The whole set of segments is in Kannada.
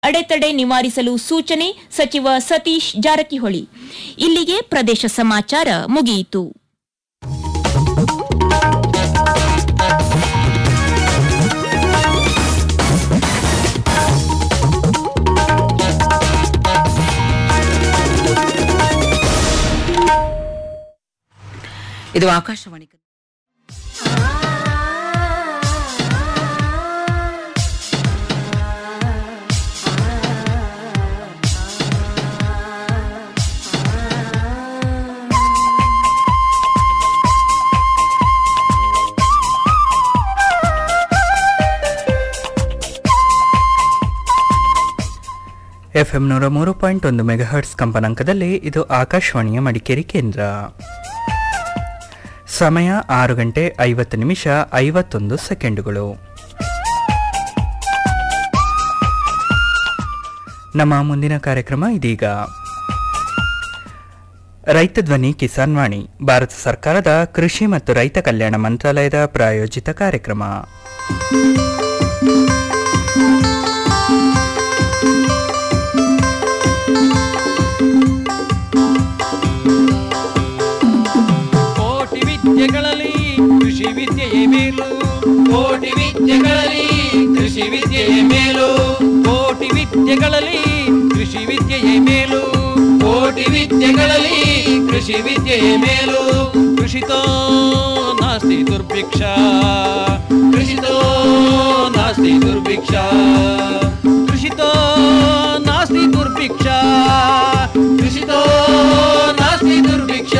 ಅಡೆತಡೆ ನಿವಾರಿಸಲು ಸೂಚನೆ ಸಚಿವ ಸತೀಶ್ ಜಾರಕಿಹೊಳಿ ಇಲ್ಲಿಗೆ ಪ್ರದೇಶ ಸಮಾಚಾರ ಮುಗಿಯಿತು ಇದು ಆಕಾಶವಾಣಿ ಎಫ್ಎಂ ನೂರ ಮೂರು ಪಾಯಿಂಟ್ ಒಂದು ಮೆಗಾಹರ್ಟ್ಸ್ ಕಂಪನಾಂಕದಲ್ಲಿ ಇದು ಆಕಾಶವಾಣಿಯ ಮಡಿಕೇರಿ ಕೇಂದ್ರ ಸಮಯ ಆರು ಗಂಟೆ ಐವತ್ತು ನಿಮಿಷ ಐವತ್ತೊಂದು ಸೆಕೆಂಡುಗಳು ನಮ್ಮ ಮುಂದಿನ ಕಾರ್ಯಕ್ರಮ ಇದೀಗ ರೈತ ಧ್ವನಿ ಕಿಸಾನ್ ವಾಣಿ ಭಾರತ ಸರ್ಕಾರದ ಕೃಷಿ ಮತ್ತು ರೈತ ಕಲ್ಯಾಣ ಮಂತ್ರಾಲಯದ ಪ್ರಾಯೋಜಿತ ಕಾರ್ಯಕ್ರಮ ಕೋಟಿ ವಿದ್ಯೆಗಳಲ್ಲಿ ಕೃಷಿ ವಿದ್ಯೆಯೇ ಮೇಲು ಕೋಟಿ ವಿದ್ಯೆಗಳಲ್ಲಿ ಕೃಷಿ ವಿದ್ಯೆಯೇ ಮೇಲು ಕೋಟಿ ವಿದ್ಯೆಗಳಲ್ಲಿ ಕೃಷಿ ವಿದ್ಯೆಯೇ ಮೇಲು ಕೋಟಿ ವಿದ್ಯೆಗಳಲ್ಲಿ ಕೃಷಿ ವಿದ್ಯೆಯೇ ಮೇಲು ಕೃಷಿತೋ ನಾಸ್ತಿ ದುರ್ಭಿಕ್ಷ ಕೃಷಿತೋ ನಾಸ್ತಿ ದುರ್ಭಿಕ್ಷ ಕೃಷಿತೋ ನಾಸ್ತಿ ದುರ್ಭಿಕ್ಷ ಕೃಷಿತೋ ನಾಸ್ತಿ ದುರ್ಭಿಕ್ಷ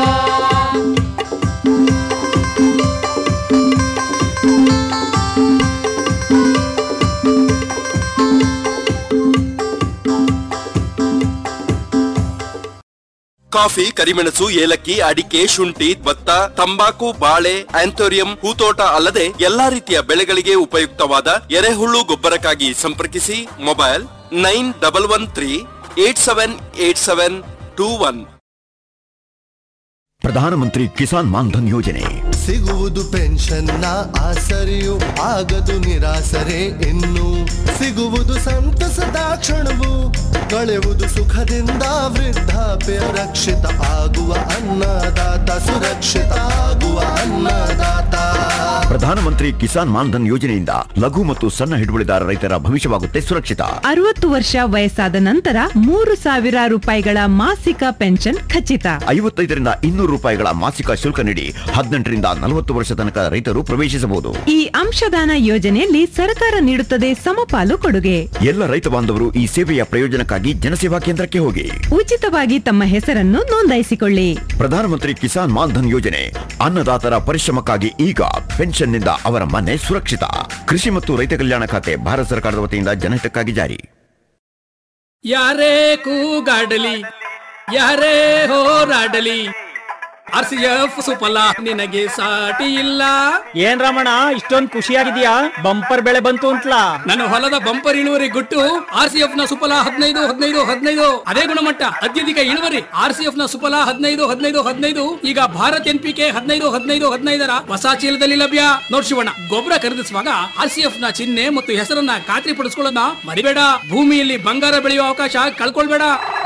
ಕಾಫಿ ಕರಿಮೆಣಸು ಏಲಕ್ಕಿ ಅಡಿಕೆ ಶುಂಠಿ ಭತ್ತ ತಂಬಾಕು ಬಾಳೆ ಆಂಥೋರಿಯಂ ಹೂತೋಟ ಅಲ್ಲದೆ ಎಲ್ಲಾ ರೀತಿಯ ಬೆಳೆಗಳಿಗೆ ಉಪಯುಕ್ತವಾದ ಎರೆಹುಳು ಗೊಬ್ಬರಕ್ಕಾಗಿ ಸಂಪರ್ಕಿಸಿ mobile nine double one three eight seven eight seven two one Pradhanmantri Kisan Maandhan ಯೋಜನೆ ಸಿಗುವುದು ಪೆನ್ಷನ್ನ ಆಸರೆಯು ಆಗದು ನಿರಾಸರೆ ಇನ್ನು ಸಿಗುವುದು ಸಂತಸದ ಕ್ಷಣವು ಕಳೆಯುವುದು ಸುಖದಿಂದ ವೃದ್ಧಾಪ್ಯ ರಕ್ಷಿತ ಆಗುವ ಅನ್ನದಾತ ಸುರಕ್ಷಿತ ಆಗುವ ಅನ್ನದಾತ ಪ್ರಧಾನಮಂತ್ರಿ ಕಿಸಾನ್ ಮಾನ್ಧನ್ ಯೋಜನೆಯಿಂದ ಲಘು ಮತ್ತು ಸಣ್ಣ ಹಿಡುವಳಿದಾರ ರೈತರ ಭವಿಷ್ಯವಾಗುತ್ತೆ ಸುರಕ್ಷಿತ ಅರವತ್ತು ವರ್ಷ ವಯಸ್ಸಾದ ನಂತರ ಮೂರು ಸಾವಿರ ರೂಪಾಯಿಗಳ ಮಾಸಿಕ ಪೆನ್ಷನ್ ಖಚಿತ ಐವತ್ತೈದರಿಂದ ಇನ್ನೂರು ರೂಪಾಯಿಗಳ ಮಾಸಿಕ ಶುಲ್ಕ ನೀಡಿ ಹದಿನೆಂಟರಿಂದ ನಲವತ್ತು ವರ್ಷ ತನಕ ರೈತರು ಪ್ರವೇಶಿಸಬಹುದು ಈ ಅಂಶದಾನ ಯೋಜನೆಯಲ್ಲಿ ಸರ್ಕಾರ ನೀಡುತ್ತದೆ ಸಮಪಾಲು ಕೊಡುಗೆ ಎಲ್ಲ ರೈತ ಬಾಂಧವರು ಈ ಸೇವೆಯ ಪ್ರಯೋಜನಕ್ಕಾಗಿ ಜನಸೇವಾ ಕೇಂದ್ರಕ್ಕೆ ಹೋಗಿ ಉಚಿತವಾಗಿ ತಮ್ಮ ಹೆಸರನ್ನು ನೋಂದಾಯಿಸಿಕೊಳ್ಳಿ ಪ್ರಧಾನಮಂತ್ರಿ ಕಿಸಾನ್ ಮಾನ್ಧನ್ ಯೋಜನೆ ಅನ್ನದಾತರ ಪರಿಶ್ರಮಕ್ಕಾಗಿ ಈಗ ಪೆನ್ಷನ್ನಿಂದ ಅವರ ಮನೆ ಸುರಕ್ಷಿತ ಕೃಷಿ ಮತ್ತು ರೈತ ಕಲ್ಯಾಣ ಖಾತೆ ಭಾರತ ಸರ್ಕಾರದ ವತಿಯಿಂದ ಜನಹಿತಕ್ಕಾಗಿ ಜಾರಿ ಯಾರೇ ಕೂಗಾಡಲಿ ಯಾರೇ ಹೋರಾಡಲಿ ಆರ್ ಸಿ ಎಫ್ ಸುಫಲ ನಿನಗೆ ಸಾಟಿ ಇಲ್ಲ ಏನ್ ರಮಣ ಇಷ್ಟೊಂದ್ ಖುಷಿಯಾಗಿದ್ಯಾ ಬಂಪರ್ ಬೆಳೆ ಬಂತು ಅಂತ್ಲಾ ನನ್ನ ಹೊಲದ ಬಂಪರ್ ಇಳುವರಿ ಗುಟ್ಟು ಆರ್ ಸಿ ಎಫ್ ನ ಸುಫಲ ಹದಿನೈದು ಹದಿನೈದು ಹದಿನೈದು ಅದೇ ಗುಣಮಟ್ಟ ಅತ್ಯಧಿಕ ಇಳುವರಿ ಆರ್ ಸಿ ಎಫ್ ನ ಸುಫಲ ಹದಿನೈದು ಹದಿನೈದು ಹದಿನೈದು ಈಗ ಭಾರತ್ ಎನ್ ಪಿ ಕೆ ಹದಿನೈದು ಹದಿನೈದು ಹದಿನೈದರ ಹೊಸ ಚೀಲದಲ್ಲಿ ಲಭ್ಯ ನೋಡ್ ಶಿವಣ್ಣ ಗೊಬ್ಬರ ಖರೀದಿಸುವಾಗ ಆರ್ ಸಿ ಎಫ್ ನ ಚಿಹ್ನೆ ಮತ್ತು ಹೆಸರನ್ನ ಖಾತ್ರಿಪಡಿಸಿಕೊಳ್ಳೋದನ್ನ ಮರಿಬೇಡ ಭೂಮಿಯಲ್ಲಿ ಬಂಗಾರ ಬೆಳೆಯುವ ಅವಕಾಶ ಕಳ್ಕೊಳ್ಬೇಡ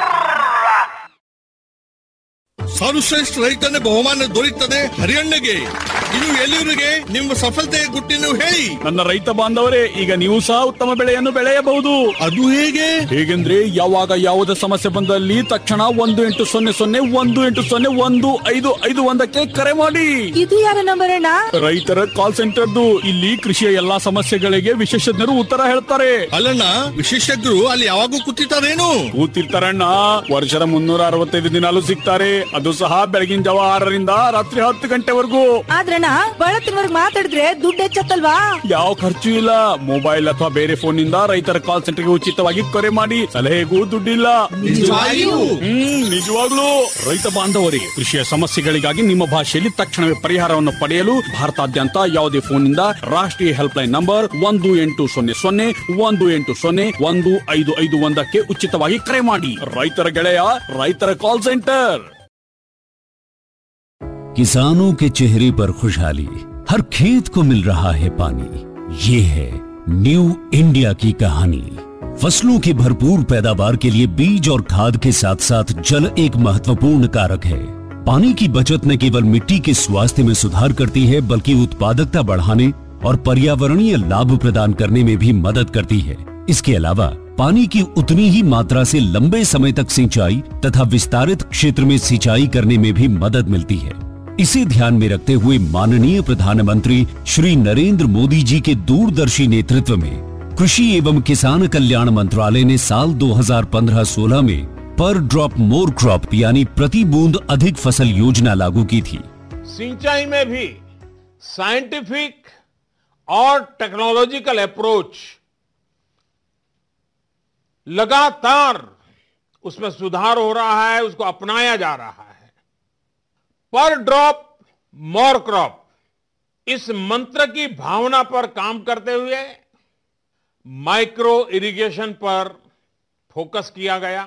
ಸರ್ವಶ್ರೇಷ್ಠ ರೈತನ ಬಹುಮಾನ ದೊರೆಯುತ್ತದೆ ಹರಿಯಣ್ಣಗೆ ಇದು ಎಲ್ಲಿವರಿಗೆ ನಿಮ್ಮ ಸಫಲತೆಯ ಗುಟ್ಟಿನ ಹೇಳಿ ನನ್ನ ರೈತ ಬಾಂಧವರೇ ಈಗ ನೀವು ಸಹ ಉತ್ತಮ ಬೆಳೆಯನ್ನು ಬೆಳೆಯಬಹುದು ಅದು ಹೇಗೆ ಹೇಗೆಂದ್ರೆ ಯಾವಾಗ ಯಾವುದೇ ಸಮಸ್ಯೆ ಬಂದಲ್ಲಿ ತಕ್ಷಣ ಒಂದು ಎಂಟು ಸೊನ್ನೆ ಸೊನ್ನೆ ಒಂದು ಎಂಟು ಸೊನ್ನೆ ಒಂದು ಐದು ಐದು ಒಂದಕ್ಕೆ ಕರೆ ಮಾಡಿ ಇದು ಯಾರ ನಂಬರ್ ಅಣ್ಣ ರೈತರ ಕಾಲ್ ಸೆಂಟರ್ದು ಇಲ್ಲಿ ಕೃಷಿಯ ಎಲ್ಲಾ ಸಮಸ್ಯೆಗಳಿಗೆ ವಿಶೇಷಜ್ಞರು ಉತ್ತರ ಹೇಳ್ತಾರೆ ಅಲ್ಲಣ್ಣ ವಿಶೇಷಜ್ಞರು ಅಲ್ಲಿ ಯಾವಾಗೂ ಕೂತಿರ್ತಾರೇನು ಕೂತಿರ್ತಾರಣ್ಣ ವರ್ಷದ ಮುನ್ನೂರ ಅರವತ್ತೈದು ದಿನಾಲು ಸಿಗ್ತಾರೆ ಅದು ಸಹ ಬೆಳಗಿನ ಜಾವ ಆರರಿಂದ ರಾತ್ರಿ ಹತ್ತು ಗಂಟೆವರೆಗೂ ಆದ್ರಣ್ಣ ಬಳತ್ತಿನವರ್ಗ್ ಮಾತಾಡಿದ್ರೆ ದುಡ್ಡು ಹೆಚ್ಚತ್ತಲ್ವಾ ಯಾವ ಖರ್ಚು ಇಲ್ಲ ಮೊಬೈಲ್ ಅಥವಾ ಬೇರೆ ಫೋನ್ ನಿಂದ ರೈತರ ಕಾಲ್ ಸೆಂಟರ್ಗೆ ಉಚಿತವಾಗಿ ಕರೆ ಮಾಡಿ ಸಲಹೆಗೂ ದುಡ್ಡಿಲ್ಲ ನಿಜವಾಗಿಯೂ? ಹ್ಮ್ ನಿಜವಾಗ್ಲೂ ರೈತ ಬಾಂಧವರಿಗೆ ಕೃಷಿಯ ಸಮಸ್ಯೆಗಳಿಗಾಗಿ ನಿಮ್ಮ ಭಾಷೆಯಲ್ಲಿ ತಕ್ಷಣವೇ ಪರಿಹಾರವನ್ನು ಪಡೆಯಲು ಭಾರತಾದ್ಯಂತ ಯಾವುದೇ ಫೋನ್ ನಿಂದ ರಾಷ್ಟ್ರೀಯ ಹೆಲ್ಪ್ ಲೈನ್ ನಂಬರ್ ಒಂದು ಎಂಟು ಸೊನ್ನೆ ಸೊನ್ನೆ ಒಂದು ಎಂಟು ಸೊನ್ನೆ ಒಂದು ಐದು ಐದು ಒಂದಕ್ಕೆ ಉಚಿತವಾಗಿ ಕರೆ ಮಾಡಿ ರೈತರ ಗೆಳೆಯ ರೈತರ ಕಾಲ್ ಸೆಂಟರ್ किसानों के चेहरे पर खुशहाली हर खेत को मिल रहा है पानी ये है न्यू इंडिया की कहानी फसलों की भरपूर पैदावार के लिए बीज और खाद के साथ साथ जल एक महत्वपूर्ण कारक है पानी की बचत न केवल मिट्टी के स्वास्थ्य में सुधार करती है बल्कि उत्पादकता बढ़ाने और पर्यावरणीय लाभ प्रदान करने में भी मदद करती है इसके अलावा पानी की उतनी ही मात्रा से लंबे समय तक सिंचाई तथा विस्तारित क्षेत्र में सिंचाई करने में भी मदद मिलती है इसे ध्यान में रखते हुए माननीय प्रधानमंत्री श्री नरेंद्र मोदी जी के दूरदर्शी नेतृत्व में कृषि एवं किसान कल्याण मंत्रालय ने साल 2015-16 में पर ड्रॉप मोर क्रॉप यानी प्रति बूंद अधिक फसल योजना लागू की थी सिंचाई में भी साइंटिफिक और टेक्नोलॉजिकल अप्रोच लगातार उसमें सुधार हो रहा है उसको अपनाया जा रहा है पर ड्रॉप मोर क्रॉप इस मंत्र की भावना पर काम करते हुए माइक्रो इरिगेशन पर फोकस किया गया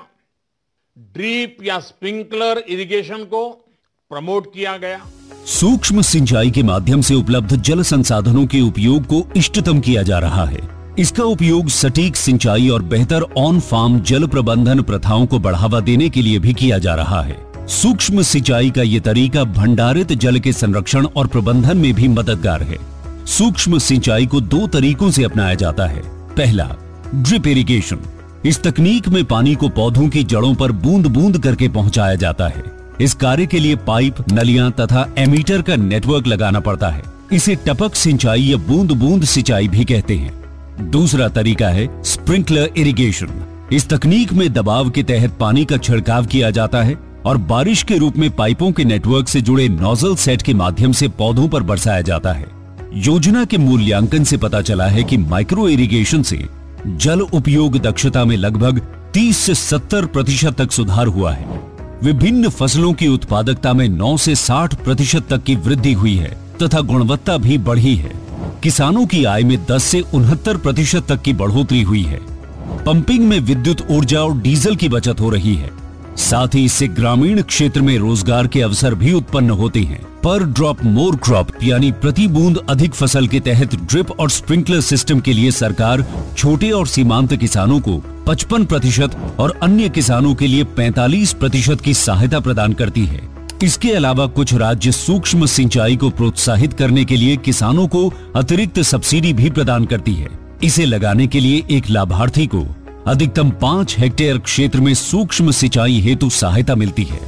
ड्रीप या स्प्रिंकलर इरिगेशन को प्रमोट किया गया सूक्ष्म सिंचाई के माध्यम से उपलब्ध जल संसाधनों के उपयोग को इष्टतम किया जा रहा है इसका उपयोग सटीक सिंचाई और बेहतर ऑन फार्म जल प्रबंधन प्रथाओं को बढ़ावा देने के लिए भी किया जा रहा है सूक्ष्म सिंचाई का ये तरीका भंडारित जल के संरक्षण और प्रबंधन में भी मददगार है सूक्ष्म सिंचाई को दो तरीकों से अपनाया जाता है पहला ड्रिप इरिगेशन इस तकनीक में पानी को पौधों की जड़ों पर बूंद बूंद करके पहुंचाया जाता है इस कार्य के लिए पाइप नलियां तथा एमीटर का नेटवर्क लगाना पड़ता है इसे टपक सिंचाई या बूंद बूंद सिंचाई भी कहते हैं दूसरा तरीका है स्प्रिंकलर इरिगेशन इस तकनीक में दबाव के तहत पानी का छिड़काव किया जाता है और बारिश के रूप में पाइपों के नेटवर्क से जुड़े नोजल सेट के माध्यम से पौधों पर बरसाया जाता है योजना के मूल्यांकन से पता चला है कि माइक्रो इरिगेशन से जल उपयोग दक्षता में लगभग 30 से 70 प्रतिशत तक सुधार हुआ है विभिन्न फसलों की उत्पादकता में 9 से 60 प्रतिशत तक की वृद्धि हुई है तथा गुणवत्ता भी बढ़ी है किसानों की आय में 10 से उनहत्तर प्रतिशत तक की बढ़ोतरी हुई है पंपिंग में विद्युत ऊर्जा और डीजल की बचत हो रही है साथ ही इससे ग्रामीण क्षेत्र में रोजगार के अवसर भी उत्पन्न होते हैं पर ड्रॉप मोर क्रॉप यानी प्रति बूंद अधिक फसल के तहत ड्रिप और स्प्रिंकलर सिस्टम के लिए सरकार छोटे और सीमांत किसानों को 55 प्रतिशत और अन्य किसानों के लिए 45 प्रतिशत की सहायता प्रदान करती है इसके अलावा कुछ राज्य सूक्ष्म सिंचाई को प्रोत्साहित करने के लिए किसानों को अतिरिक्त सब्सिडी भी प्रदान करती है इसे लगाने के लिए एक लाभार्थी को अधिकतम पाँच हेक्टेयर क्षेत्र में सूक्ष्म सिंचाई हेतु सहायता मिलती है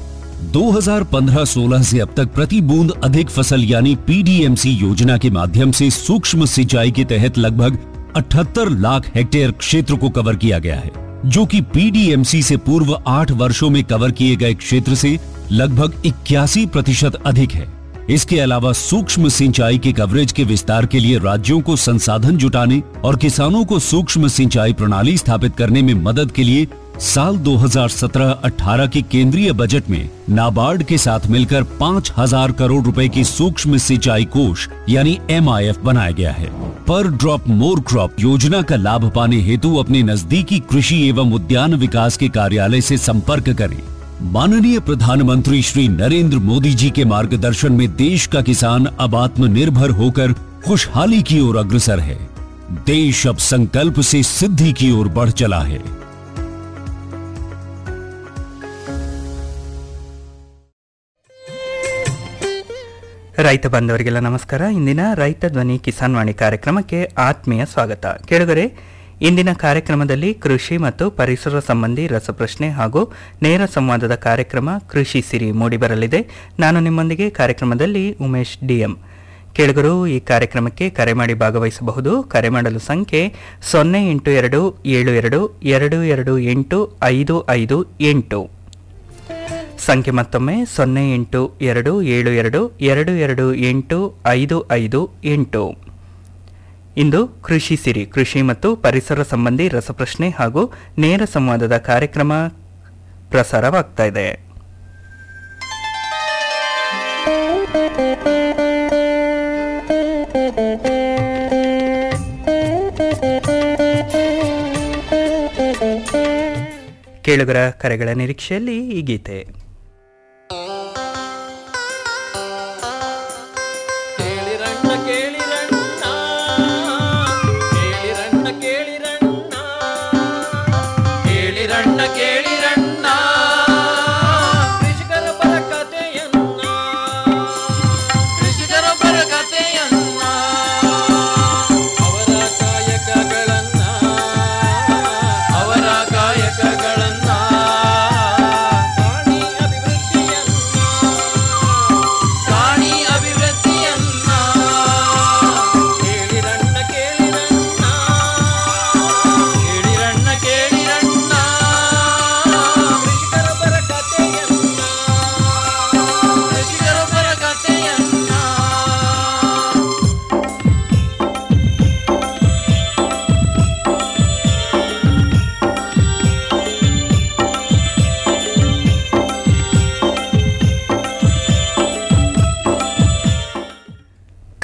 2015-16 से अब तक प्रति बूंद अधिक फसल यानी पीडीएमसी योजना के माध्यम से सूक्ष्म सिंचाई के तहत लगभग 78 लाख हेक्टेयर क्षेत्र को कवर किया गया है जो कि पीडीएमसी से पूर्व आठ वर्षों में कवर किए गए क्षेत्र से लगभग इक्यासी प्रतिशत अधिक है इसके अलावा सूक्ष्म सिंचाई के कवरेज के विस्तार के लिए राज्यों को संसाधन जुटाने और किसानों को सूक्ष्म सिंचाई प्रणाली स्थापित करने में मदद के लिए साल 2017-18 के केंद्रीय बजट में नाबार्ड के साथ मिलकर 5000 करोड़ रुपए की सूक्ष्म सिंचाई कोष यानी एम बनाया गया है पर ड्रॉप मोर क्रॉप योजना का लाभ पाने हेतु अपने नजदीकी कृषि एवं उद्यान विकास के कार्यालय से संपर्क करें माननीय प्रधानमंत्री श्री नरेंद्र मोदी जी के मार्गदर्शन में देश का किसान अब आत्मनिर्भर होकर खुशहाली की ओर अग्रसर है देश अब संकल्प से सिद्धि की ओर बढ़ चला है ರೈತ ಬಾಂಧವರಿಗೆಲ್ಲ ನಮಸ್ಕಾರ ಇಂದಿನ ರೈತ ಧ್ವನಿ ಕಿಸಾನ್ ವಾಣಿ ಕಾರ್ಯಕ್ರಮಕ್ಕೆ ಆತ್ಮೀಯ ಸ್ವಾಗತ ಕೇಳುಗರೆ ಇಂದಿನ ಕಾರ್ಯಕ್ರಮದಲ್ಲಿ ಕೃಷಿ ಮತ್ತು ಪರಿಸರ ಸಂಬಂಧಿ ರಸಪ್ರಶ್ನೆ ಹಾಗೂ ನೇರ ಸಂವಾದದ ಕಾರ್ಯಕ್ರಮ ಕೃಷಿ ಸಿರಿ ಮೂಡಿಬರಲಿದೆ ನಾನು ನಿಮ್ಮೊಂದಿಗೆ ಕಾರ್ಯಕ್ರಮದಲ್ಲಿ ಉಮೇಶ್ ಡಿಎಂ ಕೇಳುಗರು ಈ ಕಾರ್ಯಕ್ರಮಕ್ಕೆ ಕರೆ ಮಾಡಿ ಭಾಗವಹಿಸಬಹುದು ಕರೆ ಮಾಡಲು ಸಂಖ್ಯೆ ಸೊನ್ನೆ ಎಂಟು ಎರಡು ಏಳು ಎರಡು ಎರಡು ಎರಡು ಎಂಟು ಐದು ಐದು ಎಂಟು ಸಂಖ್ಯೆ ಮತ್ತೊಮ್ಮೆ ಸೊನ್ನೆ ಎಂಟು ಎರಡು ಏಳು ಎರಡು ಎರಡು ಎರಡು ಎಂಟು ಐದು ಐದು ಎಂಟು ಇಂದು ಕೃಷಿ ಸಿರಿ ಕೃಷಿ ಮತ್ತು ಪರಿಸರ ಸಂಬಂಧಿ ರಸಪ್ರಶ್ನೆ ಹಾಗೂ ನೇರ ಸಂವಾದದ ಕಾರ್ಯಕ್ರಮ ಪ್ರಸಾರವಾಗ್ತಾ ಇದೆ ಕೇಳುಗರ ಕರೆಗಳ ನಿರೀಕ್ಷೆಯಲ್ಲಿ ಈ ಗೀತೆ ಕೇಳಿರಣ್ಣ ಕೇಳಿರಣ್ಣ ಕೇಳಿರಣ್ಣ ಕೇಳಿರಣ್ಣ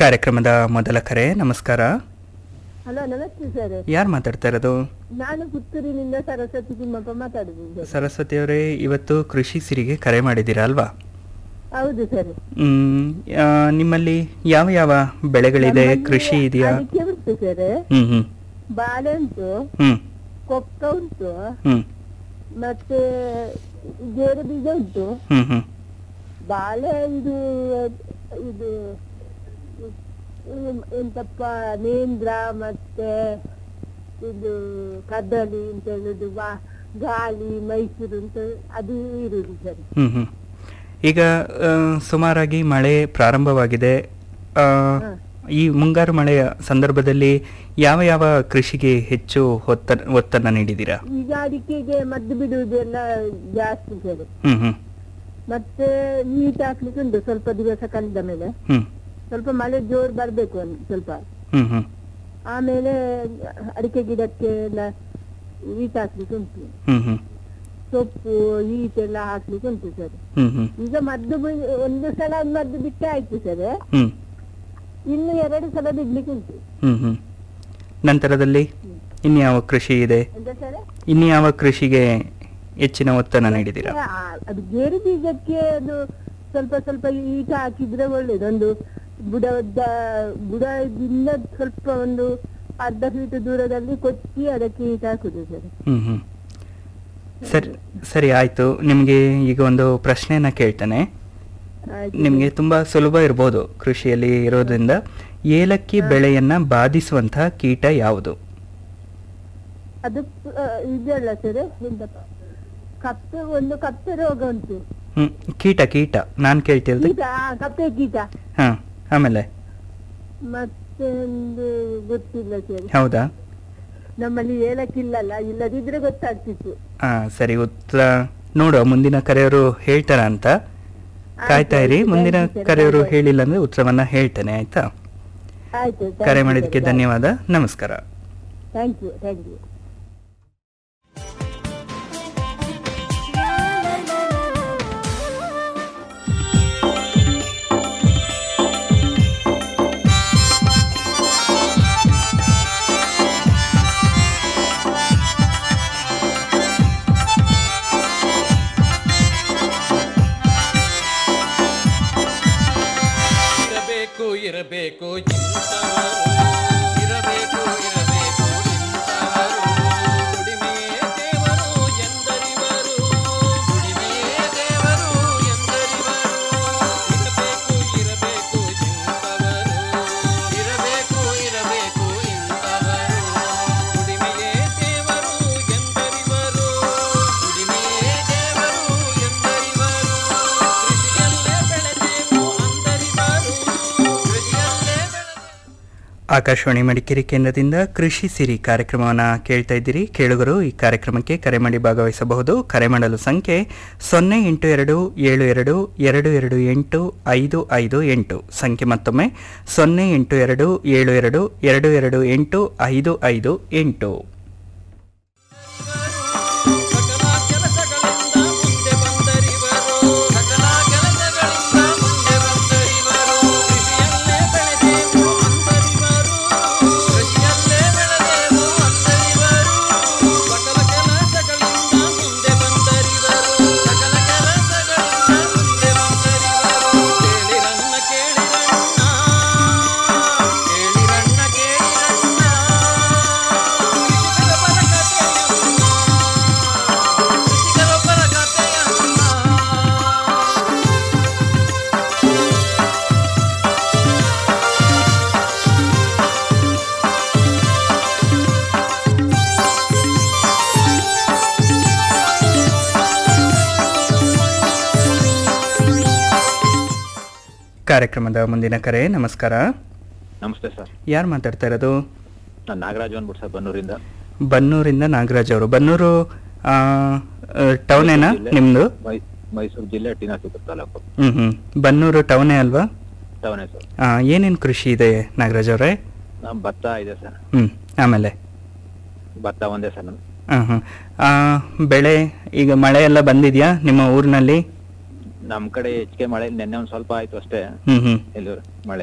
ಕಾರ್ಯಕ್ರಮದ ಮೊದಲ ಕರೆ ನಮಸ್ಕಾರ ಹಲೋ ನಮಸ್ತೆ ಸರ್ ಯಾರು ಮಾತಾಡ್ತಾ ಇರೋದು ನಾನು ಪುತ್ತೂರಿನಿಂದ ಸರಸ್ವತಿ ತಿಮ್ಮಪ್ಪ ಮಾತಾಡುದು ಸರ್ ಸರಸ್ವತಿ ಅವರೇ ಇವತ್ತು ಕೃಷಿ ಸಿರಿಗೆ ಕರೆ ಮಾಡಿದ್ದೀರಾ ಅಲ್ವಾ ಹೌದು ಸರ್ ಹ್ಮ್, ಆ, ನಿಮ್ಮಲ್ಲಿ ಯಾವ ಯಾವ ಬೆಳೆಗಳಿದೆ ನಮ್ಮಲ್ಲಿ ಕೃಷಿ ಇದೆಯಾ ಅಡಿಕೆ ಉಂಟು ಸರ್ ಹ್ಮ್ ಹ್ಮ್ ಬಾಳೆ ಉಂಟು ಹ್ಮ್ ಕೊಕ್ಕ ಉಂಟು ಹ್ಮ್ ಮತ್ತೆ ಗೇರು ಬೀಜ ಉಂಟು ಹ್ಮ್ ಹ್ಮ್ ಬಾಳೆ ಇದು ಇದು ಹ್ಮ್, ಎಂತಪ್ಪ ನೇಂದ್ರ ಮತ್ತೆ ಇದು ಕದಳಿ ಅಂತ ಹೇಳುದು ಬಾ ಗಾಳಿ ಮೈಸೂರು ಅಂತ ಅದು ಇರುದು ಸರ್ ಹ್ಮ್ ಹ್ಮ್ ಈಗ ಆ, ಸುಮಾರಾಗಿ ಮಳೆ ಪ್ರಾರಂಭವಾಗಿದೆ ಆ, ಈ ಮುಂಗಾರು ಮಳೆಯ ಸಂದರ್ಭದಲ್ಲಿ ಯಾವ ಯಾವ ಕೃಷಿಗೆ ಹೆಚ್ಚು ಒತ್ತ ಒತ್ತನ್ನ ನೀಡಿದ್ದೀರಾ ಈಗ ಅಡಿಕೆಗೆ ಮದ್ದು ಬಿಡುವುದೆಲ್ಲ ಜಾಸ್ತಿ ಸರ್ ಹ್ಮ್ ಹ್ಮ್ ಮತ್ತೆ ನೀಟ್ ಹಾಕ್ಲಿಕ್ಕೆ ಉಂಟು ಸ್ವಲ್ಪ ದಿವಸ ಕಳೆದ ಮೇಲೆ ಹ್ಮ್ ಸ್ವಲ್ಪ ಮಳೆ ಜೋರ್ ಬರ್ಬೇಕು ಒಂದು ಸ್ವಲ್ಪ ಹ್ಮ್ ಹ್ಮ್ ಆಮೇಲೆ ಅಡಿಕೆ ಗಿಡಕ್ಕೆ ಎಲ್ಲ ಈಟ್ ಹಾಕ್ಲಿಕ್ಕೆ ಉಂಟು ಹ್ಮ್ ಹ್ಮ್ ಸೊಪ್ಪು ಈಟ್ ಎಲ್ಲ ಹಾಕ್ಲಿಕ್ಕೆ ಉಂಟು ಸರ್ ಹ್ಮ್ ಹ್ಮ್ ಈಗ ಮದ್ದು ಬಿ- ಒಂದು ಸಲ ಮದ್ದು ಬಿಟ್ಟೆ ಆಯ್ತು ಸರ್ ಹ್ಮ್ ಇನ್ನು ಎರಡು ಸಲ ಬಿಡ್ಲಿಕ್ಕೆ ಉಂಟು ಹ್ಮ್ ಹ್ಮ್ ನಂತರದಲ್ಲಿ ಇನ್ಯಾವ ಕೃಷಿ ಇದೆ ಎಂತ ಸರ್ ಇನ್ಯಾವ ಕೃಷಿಗೆ ಹೆಚ್ಚಿನ ಒತ್ತನ್ನ ನೀಡಿದ್ದೀರಾ ಆ, ಅದು ಗೇರು ಬೀಜಕ್ಕೆ ಅದು ಸ್ವಲ್ಪ ಸ್ವಲ್ಪ ಈಟ ಹಾಕಿದ್ರೆ ಒಳ್ಳೇದು ಒಂದು ಬುಡದ ಬುಡದಿಂದ ಸ್ವಲ್ಪ ಒಂದು ಅರ್ಧ ಫೀಟ್ ದೂರದಲ್ಲಿ ಕೊಚ್ಚಿ ಅದಕ್ಕೆ ಈಟ ಹಾಕುದು ಸರ್ ಹ್ಮ್ ಹ್ಮ್ ಸರಿ ಸರಿ ಆಯ್ತು ನಿಮ್ಗೆ ಈಗ ಒಂದು ಪ್ರಶ್ನೆಯನ್ನ ಕೇಳ್ತೇನೆ ನಿಮ್ಗೆ ತುಂಬಾ ಸುಲಭ ಇರ್ಬೋದು ಕೃಷಿಯಲ್ಲಿ ಇರೋದ್ರಿಂದ ಏಲಕ್ಕಿ ಬೆಳೆಯನ್ನ ಬಾಧಿಸುವಂತಹ ಕೀಟ ಯಾವುದು ಅದು ಆ, ಇದಲ್ಲ ಸರ್ ಎಂತಪ್ಪ ಕಪ್ಪೆ ಒಂದು ಕಪ್ಪೆ ರೋಗ ಉಂಟು ಹ್ಮ್ ಕೀಟ ಕೀಟ ನಾನ್ ಕೇಳ್ತಿರೋದು ಕೀಟ ಆ, ಕಪ್ಪೆ ಕೀಟ ಹಾ ಆಮೇಲೆ ಮತ್ತೆ ಒಂದು ಗೊತ್ತಿಲ್ಲ ಸರ್ ಹೌದಾ ನಮ್ಮಲ್ಲಿ ಏಲಕ್ಕಿ ಇಲ್ಲಲ್ಲ ಇಲ್ಲದಿದ್ರೆ ಗೊತ್ತಾಗ್ತಿತ್ತು ಹಾ ಸರಿ ಉತ್ತರ ನೋಡುವ ಮುಂದಿನ ಕರೆಯವರು ಹೇಳ್ತಾರ ಅಂತ ಕಾಯ್ತಾ ಇರಿ ಮುಂದಿನ ಕರೆಯವರು ಹೇಳಿಲ್ಲ ಅಂದ್ರೆ ಉತ್ತರವನ್ನ ಹೇಳ್ತೇನೆ ಆಯ್ತಾ ಆಯ್ತು ಕರೆ ಮಾಡಿದ್ದಕ್ಕೆ ಧನ್ಯವಾದ ನಮಸ್ಕಾರ ಥ್ಯಾಂಕ್ ಯು ಥ್ಯಾಂಕ್ ಯು ಇರಬೇಕು ಇರಬೇಕು ಇಂಥವರು ಇರಬೇಕು ಇರಬೇಕು ಇಂಥವರು ದುಡಿಮೆಯೇ ದೇವರು ಎಂದರಿವರು ದುಡಿಮೆಯೇ ದೇವರು ಎಂದರಿವರು ಇರಬೇಕು ಇರಬೇಕು ಇಂಥವರು ಇರಬೇಕು ಇರಬೇಕು ಇಂಥವರು ದುಡಿಮೆಯೇ ದೇವರು ಎಂದರಿವರು ದುಡಿಮೆಯೇ ದೇವರು ಎಂದರಿವರು ಕೃಷಿಯಲ್ಲೇ ಬೆಳೆದೆವು ಅಂದರಿವರು ಕೃಷಿಯಲ್ಲೇ ಆಕಾಶವಾಣಿ ಮಡಿಕೇರಿ ಕೇಂದ್ರದಿಂದ ಕೃಷಿ ಸಿರಿ ಕಾರ್ಯಕ್ರಮವನ್ನು ಕೇಳ್ತಾ ಇದ್ದೀರಿ ಕೇಳುಗರು ಈ ಕಾರ್ಯಕ್ರಮಕ್ಕೆ ಕರೆ ಮಾಡಿ ಭಾಗವಹಿಸಬಹುದು ಕರೆ ಮಾಡಲು ಸಂಖ್ಯೆ ಸೊನ್ನೆ ಎಂಟು ಎರಡು ಏಳು ಎರಡು ಎರಡು ಎರಡು ಎಂಟು ಐದು ಐದು ಎಂಟು ಸಂಖ್ಯೆ ಮತ್ತೊಮ್ಮೆ ಸೊನ್ನೆ ಎಂಟು ಎರಡು ಏಳು ಎರಡು ಎರಡು ಎರಡು ಎಂಟು ಐದು ಐದು ಎಂಟು ಕಾರ್ಯಕ್ರಮದ ಮುಂದಿನ ಕರೆ ನಮಸ್ಕಾರ ನಮಸ್ತೆ ಸರ್ ಯಾರು ಮಾತಾಡ್ತಾ ಇರೋದು ನಾನು ನಾಗರಾಜ್ ಅಂದ್ಬಿಟ್ಟು ಸರ್ ಬನ್ನೂರಿಂದ ಬನ್ನೂರಿಂದ ನಾಗರಾಜ್ ಅವರು ಬನ್ನೂರು ಆ, ಆ, ಟೌನೇನಾ ಜಿಲ್ಲೆ, ನಿಮ್ದು ಮೈ- ಮೈಸೂರು ಜಿಲ್ಲೆ ಟಿ ನರಸೀಪುರ ತಾಲೂಕು ಹ್ಮ್ ಹ್ಮ್ ಬನ್ನೂರು ಟೌನೇ ಅಲ್ವಾ ಟೌನೇ ಸರ್ ಆ, ಏನೇನ್ ಕೃಷಿ ಇದೆ ನಾಗರಾಜ್ ಅವರೇ ನಮ್ಮ ಭತ್ತ ಇದೆ ಸರ್ ಹ್ಮ್ ಆಮೇಲೆ ಭತ್ತ ಒಂದೇ ಸರ್ ನಮ್ದು ಹ್ಮ್ ಹ್ಮ್ ಆ, ಬೆಳೆ ಈಗ ಮಳೆ ಎಲ್ಲ ಬಂದಿದ್ಯಾ ನಿಮ್ಮ ಊರಿನಲ್ಲಿ ನಮ್ ಕಡೆ ಹೆಚ್ಚಿಗೆ ಮಳೆ ನೆನ್ನೆ ಒಂದ್ ಸ್ವಲ್ಪ ಆಯ್ತು ಅಷ್ಟೇ ಹ್ಮ್ ಹ್ಮ್ ಎಲ್ಲೂ ಮಳೆ ಇಲ್ಲ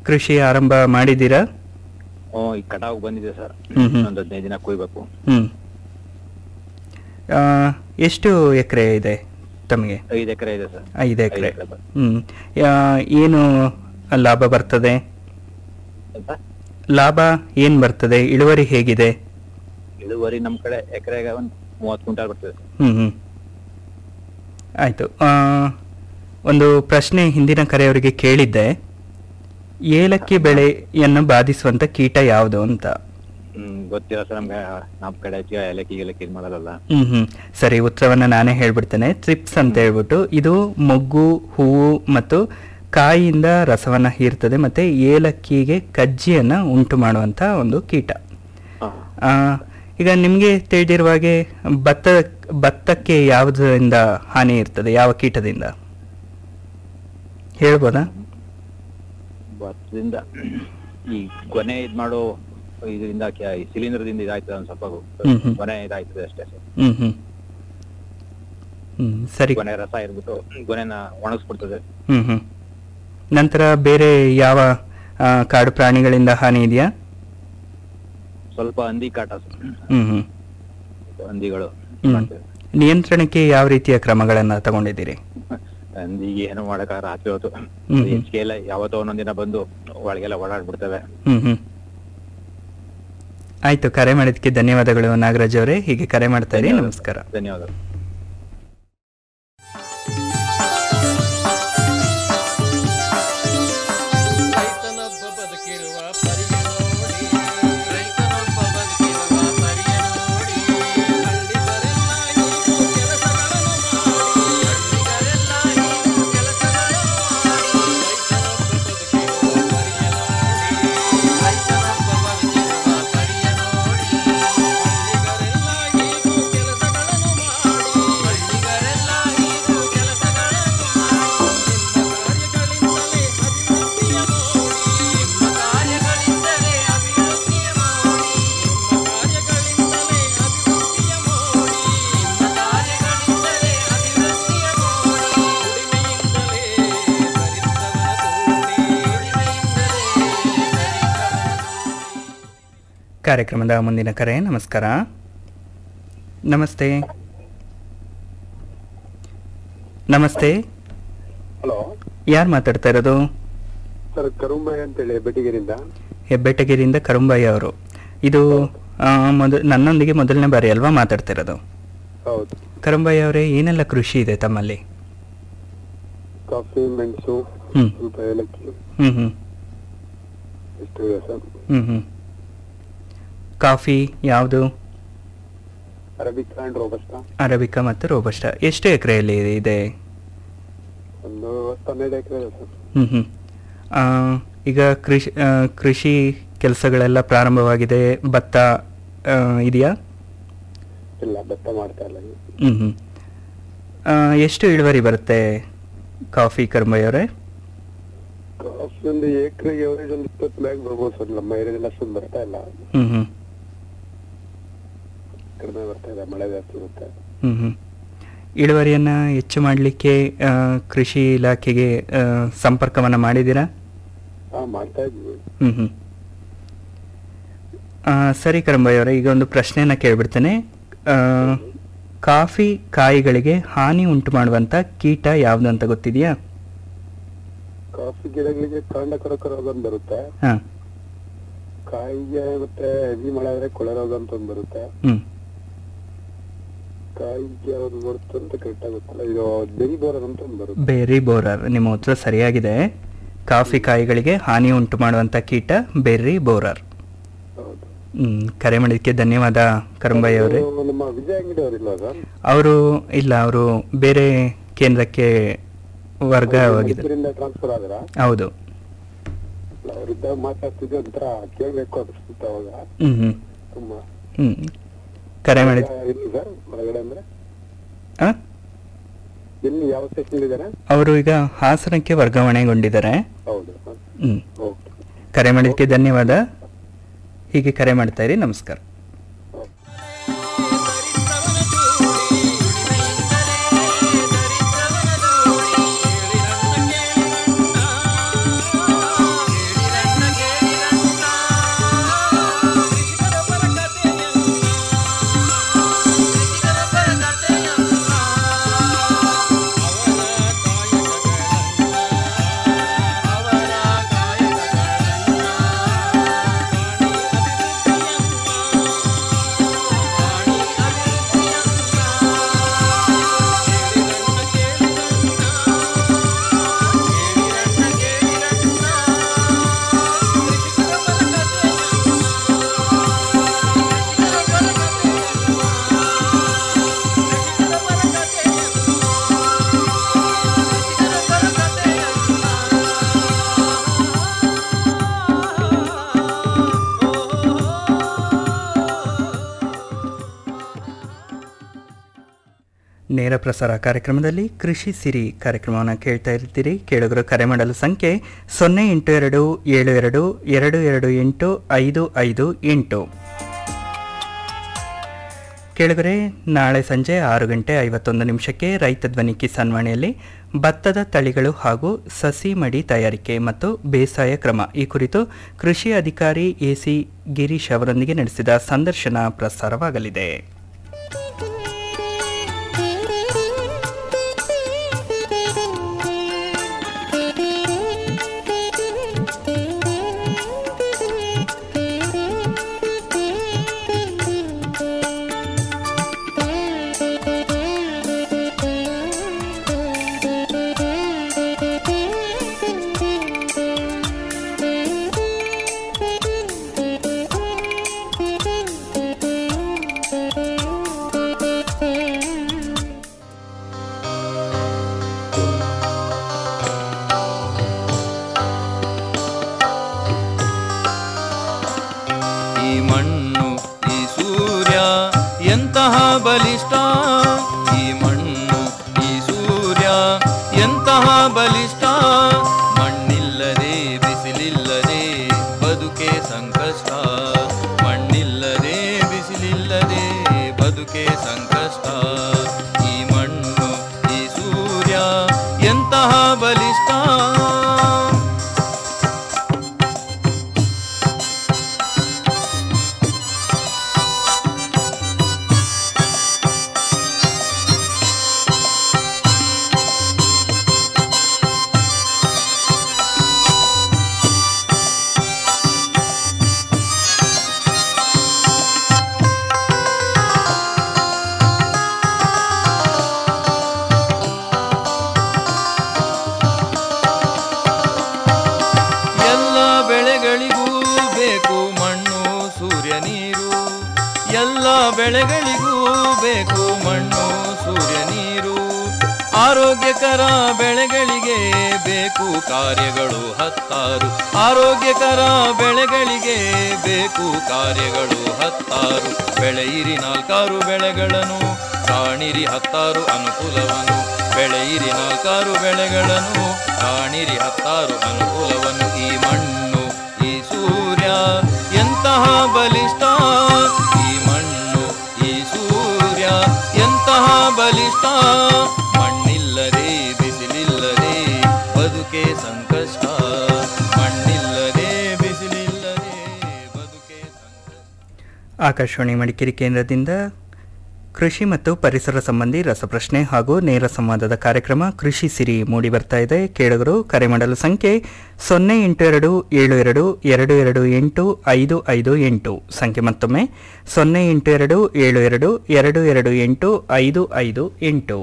ಕೃಷಿ ಆರಂಭ ಮಾಡಿದ್ದೀರಾ ಹ್ಞೂ ಈಗ ಕಟಾವ್ ಬಂದಿದೆ ಸರ್ ಹ್ಮ್ ಹ್ಮ್. ಒಂದು ಹದಿನೈದು ದಿನ ಕೊಯ್ಬೇಕು ಹ್ಮ್ ಆ, ಎಷ್ಟು ಎಕರೆ ಇದೆ ತಮಗೆ ಐದು ಎಕರೆ ಇದೆ ಸರ್ ಐದು ಎಕರೆ ಎಕರೆ ಬ- ಹ್ಮ್ ಯಾ- ಏನು ಲಾಭ ಬರ್ತದೆ ಆಯ್ತಾ? ಲಾಭ ಏನ್ ಬರ್ತದೆ ಇಳುವರಿ ಹೇಗಿದೆ ಇಳುವರಿ ನಮ್ ಕಡೆ ಎಕರೆಗೆ ಒಂದ್ ಮೂವತ್ತು ಕ್ವಿಂಟಾಲ್ ಬರ್ತದೆ ಸರ್ ಹ್ಮ್ ಹ್ಮ್ ಆಯ್ತು ಆ, ಒಂದು ಪ್ರಶ್ನೆ ಹಿಂದಿನ ಕರೆಯವರಿಗೆ ಕೇಳಿದ್ದೆ ಏಲಕ್ಕಿ ಬೆಳೆಯನ್ನು ಬಾಧಿಸುವಂತ ಕೀಟ ಯಾವುದು ಅಂತ ಹ್ಮ್ ಗೊತ್ತಿಲ್ಲ ಸರ್ ನಮ್ಗೆ ನಮ್ ಕಡೆ ಹೆಚ್ಚಿಗೆ ಏಲಕ್ಕಿ ಗಿಲಕ್ಕಿ ಇದ್ ಮಾಡಲ್ಲ ಹ್ಮ್ ಹ್ಮ್ ಸರಿ ಉತ್ತರವನ್ನ ನಾನೇ ಹೇಳ್ಬಿಡ್ತೇನೆ ತ್ರಿಪ್ಸ್ ಅಂತ ಹೇಳ್ಬಿಟ್ಟು ಇದು ಮೊಗ್ಗು ಹೂವು ಮತ್ತು ಕಾಯಿಯಿಂದ ರಸವನ್ನ ಹೀರ್ತದೆ ಮತ್ತೆ ಏಲಕ್ಕಿಗೆ ಕಜ್ಜಿಯನ್ನ ಉಂಟು ಮಾಡುವಂತ ಒಂದು ಕೀಟ ಆ, ಈಗ ನಿಮ್ಗೆ ತಿಳಿದಿರುವ ಹಾಗೆ ಭತ್ತ ಭತ್ತಕ್ಕೆ ಯಾವುದರಿಂದ ಹಾನಿ ಇರ್ತದೆ ಯಾವ ಕೀಟದಿಂದ ಹೇಳ್ಬೋದಾ ಭತ್ತದಿಂದ ಈ ಕೊನೆ ಇದ್ ಮಾಡೋ ಇದರಿಂದ ಸಿಲಿಂಡರ್ದಿಂದ ಇದಾಯ್ತದೆ ಒಂದ್ ಸ್ವಲ್ಪ ಹ್ಮ್ ಹ್ಮ್. ಕೊನೆ ಇದಾಯ್ತದೆ ಅಷ್ಟೇ ಸರ್ ಹ್ಮ್ ಹ್ಮ್ ಹ್ಮ್ ಸರಿ ಕೊನೆ ರಸ ಇರ್ಬಿಟ್ಟು ಗೊನೆನ ಒಣಗಿಸ್ಬಿಡ್ತದೆ ಹ್ಮ್ ಹ್ಮ್ ನಂತರ ಬೇರೆ ಯಾವ ಆ, ಕಾಡು ಪ್ರಾಣಿಗಳಿಂದ ಹಾನಿ ಇದೆಯಾ ಸ್ವಲ್ಪ ಹಂದಿ ಕಾಟ ಸರ್. ಹ್ಮ್ ಹ್ಮ್ ಹಂದಿಗಳು ಹ್ಮ್ ಮಾಡ್ತವೆ. ನಿಯಂತ್ರಣಕ್ಕೆ ಯಾವ ರೀತಿಯ ಕ್ರಮಗಳನ್ನ ತಗೊಂಡಿದ್ದೀರಿ ಹಂದಿಗೆ ಏನು ಮಾಡಕ ರಾತ್ರಿ ಹೊತ್ತು ಹ್ಮ್. ಹೆಚ್ಚಿಗೆ ಎಲ್ಲ ಯಾವತ್ತೋ ಒಂದೊಂದಿನ ಬಂದು ಒಳಗೆಲ್ಲ ಓಡಾಡ್ಬಿಡ್ತವೆ ಹ್ಮ್ ಹ್ಮ್ ಆಯ್ತು ಕರೆ ಮಾಡಿದ್ದಕ್ಕೆ ಧನ್ಯವಾದಗಳು ನಾಗರಾಜ್ ಅವರೇ ಹೀಗೆ ಕರೆ ಮಾಡ್ತಾ ಇರಿ ನಮಸ್ಕಾರ ಧನ್ಯವಾದಗಳು ರೈತನೊಬ್ಬ ಬದುಕಿರುವ ಪರಿಯ ನೋಡಿ ರೈತನೊಬ್ಬ ಬದುಕಿರುವ ಪರಿಯ ನೋಡಿ ಹಳ್ಳಿಗರೆಲ್ಲ ಹೀಗೂ ಕೆಲಸಗಳನ್ನು ಮಾಡಿ ಹಳ್ಳಿಗರೆಲ್ಲ ಹೀಗೂ ಕೆಲಸಗಳನ್ನು ಮಾಡಿ ರೈತನೊಬ್ಬ ಬದುಕಿರುವ ಪರಿಯ ನೋಡಿ ರೈತನೊಬ್ಬ ಬದುಕಿರುವ ಪರಿಯ ನೋಡಿ ಹಳ್ಳಿಗರೆಲ್ಲ ಹೀಗೂ ಕೆಲಸಗಳನ್ನು ಮಾಡಿ ಹಳ್ಳಿಗರೆಲ್ಲ ಹೀಗೂ ಕೆಲಸಗಳನ್ನು ಕಾರ್ಯಗಳಿಂದಲೇ ಅಭಿವೃದ್ಧಿಯ ಮೋಡಿ ನಿಮ್ಮ ಕಾರ್ಯಗಳಿಂದಲೇ ಅಭಿವೃದ್ಧಿಯ ಮೋಡಿ ನಿಮ್ಮ ಕಾರ್ಯಗಳಿಂದಲೇ ಅಭಿವೃದ್ಧಿಯ ಮೋಡಿ ದುಡಿಮೆಯಿಂದಲೇ ಕಾರ್ಯಕ್ರಮದ ಮುಂದಿನ ಕರೆ ನಮಸ್ಕಾರ ನಮಸ್ತೆ ನಮಸ್ತೆ ಹಲೋ ಯಾರು ಮಾತಾಡ್ತಾ ಇರೋದು ಸರ್ ಕರುಂಬೈ ಅಂತೇಳಿ ಬೆಟ್ಟಿಗೆರಿಂದ ಹೆಬ್ಬೆಟಗಿರಿಯಿಂದ ಕರುಂಬಾಯಿ ಅವರು ಇದು ಆ, ಮೊದ ನನ್ನೊಂದಿಗೆ ಮೊದಲನೇ ಬಾರಿ ಅಲ್ವಾ ಮಾತಾಡ್ತಾ ಇರೋದು ಹೌದು ಕರುಂಬಾಯಿ ಅವರೇ ಏನೆಲ್ಲ ಕೃಷಿ ಇದೆ ತಮ್ಮಲ್ಲಿ ಕಾಫಿ ಮೆಣಸು ಹ್ಮ್. ಸ್ವಲ್ಪ ಏಲಕ್ಕಿ ಹ್ಮ್ ಹ್ಮ್ ಇಷ್ಟು ಇದೆ ಸರ್ ಹ್ಮ್ ಹ್ಮ್ ಕಾಫಿ ಯಾವುದು ಅರಬಿಕಾ ಅಂಡ್ ರೋಬಸ್ಟಾ ಅರಬಿಕಾ ಮತ್ತು ರೋಬಸ್ಟ ಎಷ್ಟು ಎಕರೆಯಲ್ಲಿ ಇದೆ ಒಂದು ಹತ್ತು ಹನ್ನೆರಡು ಎಕರೆ ಇದೆ ಸರ್ ಹ್ಮ್ ಹ್ಮ್ ಆ, ಈಗ ಕೃಷಿ ಆ, ಕೃಷಿ ಕೆಲಸಗಳೆಲ್ಲ ಪ್ರಾರಂಭವಾಗಿದೆ ಭತ್ತ ಆ, ಇದೆಯಾ ಇಲ್ಲ ಭತ್ತ ಮಾಡ್ತಾ ಇಲ್ಲ ಈಗ. ಹ್ಮ್ ಹ್ಮ್ ಆ, ಎಷ್ಟು ಇಳುವರಿ ಬರುತ್ತೆ ಕಾಫಿ ಕರ್ಮಯ್ಯ ಅವರೇ ಕಾಫಿ ಒಂದು ಎಕರೆಗೆ ಅವರೇಜ್ ಒಂದು ಇಪ್ಪತ್ತು ಬ್ಯಾಗ್ ಬರ್ಬೋದು ಸರ್ ನಮ್ಮ ಏರಿಯಾದಲ್ಲಿ ಅಷ್ಟೊಂದು ಬರ್ತಾ ಇಲ್ಲ ಹ್ಮ್ ಹ್ಮ್ ಕಡಿಮೆ ಬರ್ತಾ ಇದೆ ಮಳೆ ಜಾಸ್ತಿ ಇರುತ್ತೆ ಹ್ಮ್ ಹ್ಮ್ ಇಳುವರಿಯನ್ನ ಹೆಚ್ಚು ಮಾಡಲಿಕ್ಕೆ ಕೃಷಿ ಇಲಾಖೆಗೆ ಆ, ಸಂಪರ್ಕವನ್ನ ಮಾಡಿದ್ದೀರಾ ಹಾ ಮಾಡ್ತಾ ಇದ್ವಿ ಹ್ಮ್ ಹ್ಮ್ ಆ, ಸರಿ ಕರಂಬಯ್ಯ ಅವರೇ ಈಗ ಒಂದು ಪ್ರಶ್ನೆಯನ್ನ ಕೇಳ್ಬಿಡ್ತೇನೆ ಆ, ಕಾಫಿ ಕಾಯಿಗಳಿಗೆ ಹಾನಿ ಉಂಟು ಮಾಡುವಂತ ಕೀಟ ಯಾವ್ದು ಅಂತ ಗೊತ್ತಿದೆಯಾ ಕಾಫಿ ಗಿಡಗಳಿಗೆ ಕಾಂಡ ಕೊರಕ ರೋಗ ಅಂತ ಬರುತ್ತೆ ಹಾ ಕಾಯಿಗೆ ಮತ್ತೆ ಹೆವಿ ಮಳೆ ಆದ್ರೆ ಕೊಳೆ ರೋಗ ಅಂತ ಒಂದು ಬರುತ್ತೆ ಹ್ಮ್ ಕಾಯಿಗೆ ಯಾವ್ದು ಬರುತ್ತೆ ಅಂತ ಕರೆಕ್ಟ್ ಗೊತ್ತಿಲ್ಲ ಇದು ಬೆರಿ ಬೋರರ್ ಅಂತ ಒಂದು ಬರುತ್ತೆ ಬೇರಿ ಬೋರರ್ ನಿಮ್ಮ ಉತ್ತರ ಸರಿಯಾಗಿದೆ ಕಾಫಿ ಕಾಯಿಗಳಿಗೆ ಹಾನಿ ಉಂಟು ಮಾಡುವಂತ ಕೀಟ ಬೆರ್ರಿ ಬೋರರ್ ಹ್ಮ್ ಕರೆ ಮಾಡಿದ್ದಕ್ಕೆ ಧನ್ಯವಾದ ಕರಂಬಯ್ಯ ಅವರೇ ಅದು ನಮ್ಮ ವಿಜಯ ಅಂಗಡಿ ಅವರಿಲ್ಲ ಸರ್ ಅವರು ಇಲ್ಲ ಅವರು ಬೇರೆ ಕೇಂದ್ರಕ್ಕೆ ವರ್ಗವಾಗಿದೆ ಮೈಸೂರಿಂದ ಟ್ರಾನ್ಸ್ಫರ್ ಆದ್ರ ಹೌದು ಅವರಿದ್ದಾಗ ಮಾತಾಡ್ತಿದ್ದೆ ಒಂಥರ ಕೇಳ್ಬೇಕು ಅನಿಸ್ತಿತ್ತು ಅವಾಗ ಹ್ಮ್ ಹ್ಮ್ ತುಂಬಾ ಹ್ಮ್ ಕರೆ ಮಾಡಿದ್ ಎಲ್ಲಿ ಸರ್ ಹೊರಗಡೆ ಅಂದ್ರೆ ಆ? ಎಲ್ಲಿ ಯಾವ ಸ್ಟೇಷನ್ ಇದ್ದಾರೆ ಅವರು ಈಗ ಹಾಸನಕ್ಕೆ ವರ್ಗಾವಣೆಗೊಂಡಿದ್ದಾರೆ ಹೌದು ಹ್ಮ್ ಓಕೆ ಕರೆ ಮಾಡಿದ್ದಕ್ಕೆ ಧನ್ಯವಾದ ಹೀಗೆ ಕರೆ ಮಾಡ್ತಾ ಇರಿ ನಮಸ್ಕಾರ ಕೇಳಿರಣ್ಣ ನೇರ ಪ್ರಸಾರ ಕಾರ್ಯಕ್ರಮದಲ್ಲಿ ಕೃಷಿ ಸಿರಿ ಕಾರ್ಯಕ್ರಮವನ್ನು ಕೇಳ್ತಾ ಇರ್ತೀರಿ ಕೇಳುಗರು ಕರೆ ಮಾಡಲು ಸಂಖ್ಯೆ ಸೊನ್ನೆ ಎಂಟು ಎರಡು ಏಳು ಎರಡು ಎರಡು ಎರಡು ಎಂಟು ಐದು ಐದು ಎಂಟು ಕೇಳುಗರೆ ನಾಳೆ ಸಂಜೆ ಆರು ಗಂಟೆ ಐವತ್ತೊಂದು ನಿಮಿಷಕ್ಕೆ ರೈತ ಧ್ವನಿ ಕಿಸಾನ್ ವಾಣಿಯಲ್ಲಿ ಭತ್ತದ ತಳಿಗಳು ಹಾಗೂ ಸಸಿ ಮಡಿ ತಯಾರಿಕೆ ಮತ್ತು ಬೇಸಾಯ ಕ್ರಮ ಈ ಕುರಿತು ಕೃಷಿ ಅಧಿಕಾರಿ ಎಸಿ ಗಿರೀಶ್ ಅವರೊಂದಿಗೆ ನಡೆಸಿದ ಸಂದರ್ಶನ ಪ್ರಸಾರವಾಗಲಿದೆ ಈ ಮಣ್ಣು ಈ ಸೂರ್ಯ ಎಂತಹ ಬಲಿಷ್ಠ ಈ ಮಣ್ಣು ಈ ಸೂರ್ಯ ಎಂತಹ ಬಲಿಷ್ಠ ಮಣ್ಣಿಲ್ಲದೆ ಬಿಸಿಲಿಲ್ಲದೆ ಬದುಕೆ ಸಂಕಷ್ಟ ಮಣ್ಣಿಲ್ಲದೆ ಬಿಸಿಲಿಲ್ಲದೆ ಬದುಕೆ ಸಂಕಷ್ಟ ಈ ಮಣ್ಣು ಈ ಸೂರ್ಯ ಎಂತಹ ಬಲಿಷ್ಠ ಎಲ್ಲ ಬೆಳೆಗಳಿಗೂ ಬೇಕು ಮಣ್ಣು ಸೂರ್ಯ ನೀರು ಎಲ್ಲ ಬೆಳೆಗಳಿಗೂ ಬೇಕು ಮಣ್ಣು ಸೂರ್ಯ ನೀರು ಆರೋಗ್ಯಕರ ಬೆಳೆಗಳಿಗೆ ಬೇಕು ಕಾರ್ಯಗಳು ಹತ್ತಾರು ಆರೋಗ್ಯಕರ ಬೆಳೆಗಳಿಗೆ ಬೇಕು ಕಾರ್ಯಗಳು ಹತ್ತಾರು ಬೆಳೆಯಿರಿ ನಾಲ್ಕಾರು ಬೆಳೆಗಳನ್ನು ಕಾಣಿರಿ ಹತ್ತಾರು ಅನುಕೂಲವನ್ನು ಬೆಳೆಯಿರಿ ನಾಲ್ಕಾರು ಬೆಳೆಗಳನ್ನು ಕಾಣಿರಿ ಹತ್ತಾರು ಅನುಕೂಲವನ್ನು ಈ ಮಣ್ಣು ಈ ಸೂರ್ಯ ಎಂತಹ ಬಲಿಷ್ಠ ಈ ಮಣ್ಣು ಈ ಸೂರ್ಯ ಎಂತಹ ಬಲಿಷ್ಠ ಮಣ್ಣಿಲ್ಲದೆ ಬಿಸಿಲಿಲ್ಲದೆ ಬದುಕೆ ಸಂಕಷ್ಟ ಮಣ್ಣಿಲ್ಲದೆ ಬಿಸಿಲಿಲ್ಲದೆ ಬದುಕೆ ಆಕಾಶವಾಣಿ ಮಡಿಕೇರಿ ಕೇಂದ್ರದಿಂದ ಕೃಷಿ ಮತ್ತು ಪರಿಸರ ಸಂಬಂಧಿ ರಸಪ್ರಶ್ನೆ ಹಾಗೂ ನೇರ ಸಂವಾದದ ಕಾರ್ಯಕ್ರಮ ಕೃಷಿ ಸಿರಿ ಮೂಡಿ ಬರ್ತಾ ಇದೆ ಕೇಳುಗರು ಕರೆ ಮಾಡಲು ಸಂಖ್ಯೆ ಸೊನ್ನೆ ಎಂಟು ಎರಡು ಏಳು ಎರಡು ಎರಡು ಎರಡು ಎಂಟು ಐದು ಐದು ಎಂಟು ಸಂಖ್ಯೆ ಮತ್ತೊಮ್ಮೆ ಸೊನ್ನೆ ಎಂಟು ಎರಡು ಏಳು ಎರಡು ಎರಡು ಎರಡು ಎಂಟು ಐದು ಐದು ಎಂಟು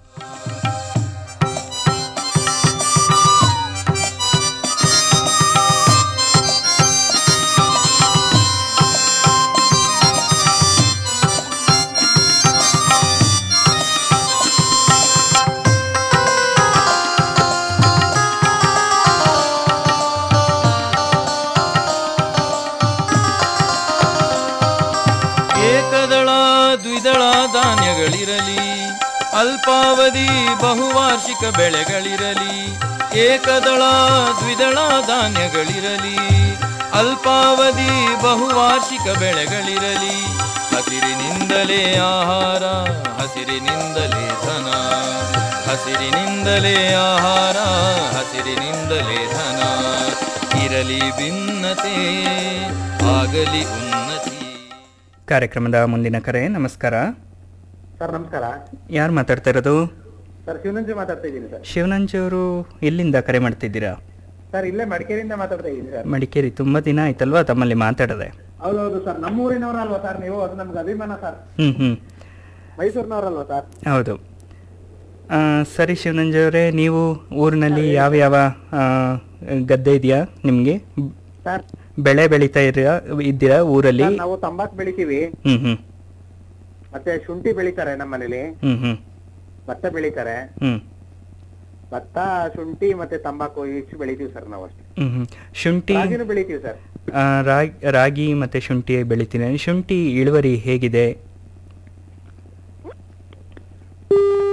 ಏಕದಳ ದ್ವಿದಳ ಧಾನ್ಯಗಳಿರಲಿ ಅಲ್ಪಾವಧಿ ಬಹುವಾರ್ಷಿಕ ಬೆಳೆಗಳಿರಲಿ ಏಕದಳ ದ್ವಿದಳ ಧಾನ್ಯಗಳಿರಲಿ ಅಲ್ಪಾವಧಿ ಬಹುವಾರ್ಷಿಕ ಬೆಳೆಗಳಿರಲಿ ಹಸಿರಿನಿಂದಲೇ ಆಹಾರ ಹಸಿರಿನಿಂದಲೇ ಧನ ಹಸಿರಿನಿಂದಲೇ ಆಹಾರ ಹಸಿರಿನಿಂದಲೇ ಧನ ಇರಲಿ ಭಿನ್ನತೆ ಆಗಲಿ ಉನ್ನತಿ ಕಾರ್ಯಕ್ರಮದ ಮುಂದಿನ ಕರೆ ನಮಸ್ಕಾರ ಸರ್ ನಮಸ್ಕಾರ ಯಾರು ಮಾತಾಡ್ತಾ ಇರೋದು ಸರ್ ಶಿವನಂಜು ಮಾತಾಡ್ತಾ ಇದ್ದೀನಿ ಸರ್ ಶಿವನಂಜ್ ಅವರು ಎಲ್ಲಿಂದ ಕರೆ ಮಾಡ್ತಿದ್ದೀರಾ ಸರ್ ಇಲ್ಲೇ ಮಡಿಕೇರಿಯಿಂದ ಮಾತಾಡ್ತಾ ಇದ್ದೀನಿ ಸರ್ ಮಡಿಕೇರಿ ತುಂಬಾ ದಿನ ಆಯ್ತಲ್ವಾ ತಮ್ಮಲ್ಲಿ ಮಾತಾಡದೆ ಹೌದೌದು ಸರ್ ನಮ್ಮೂರಿನವರಲ್ವಾ ಸರ್ ನೀವು ಅದು ನಮ್ಗೆ ಅಭಿಮಾನ ಸರ್ ಹ್ಮ್ ಹ್ಮ್ ಮೈಸೂರಿನವರಲ್ವಾ ಸರ್ ಹೌದು ಆ, ಸರಿ ಶಿವನಂಜ್ ಅವರೇ ನೀವು ಊರಿನಲ್ಲಿ ಯಾವ ಯಾವ ಆ, ಗದ್ದೆ ಇದೆಯಾ ನಿಮಗೆ ಸರ್ ಬೆಳೆ ಬೆಳೀತಾ ಇದ್ದೀರಾ ಇದ್ದೀರಾ ಊರಲ್ಲಿ ಸರ್, ನಾವು ತಂಬಾಕು ಬೆಳಿತೀವಿ ಹ್ಮ್ ಹ್ಮ್ ಮತ್ತೆ ಶುಂಠಿ ಬೆಳಿತಾರೆ ನಮ್ಮ ಮನೇಲಿ ಹ್ಮ್ ಹ್ಮ್ ಭತ್ತ ಬೆಳಿತಾರೆ ಹ್ಮ್ ಭತ್ತ ಶುಂಠಿ ಮತ್ತೆ ತಂಬಾಕು ಇಷ್ಟು ಬೆಳಿತೀವಿ ಸರ್ ನಾವು ಅಷ್ಟೇ ಹ್ಮ್ ಹ್ಮ್ ಶುಂಠಿ ರಾಗಿನೂ ಬೆಳಿತೀವಿ ಸರ್ ಆ, ರಾಗಿ ರಾಗಿ ಮತ್ತೆ ಶುಂಠಿ ಬೆಳಿತೀನಿ ಶುಂಠಿ ಇಳುವರಿ ಹೇಗಿದೆ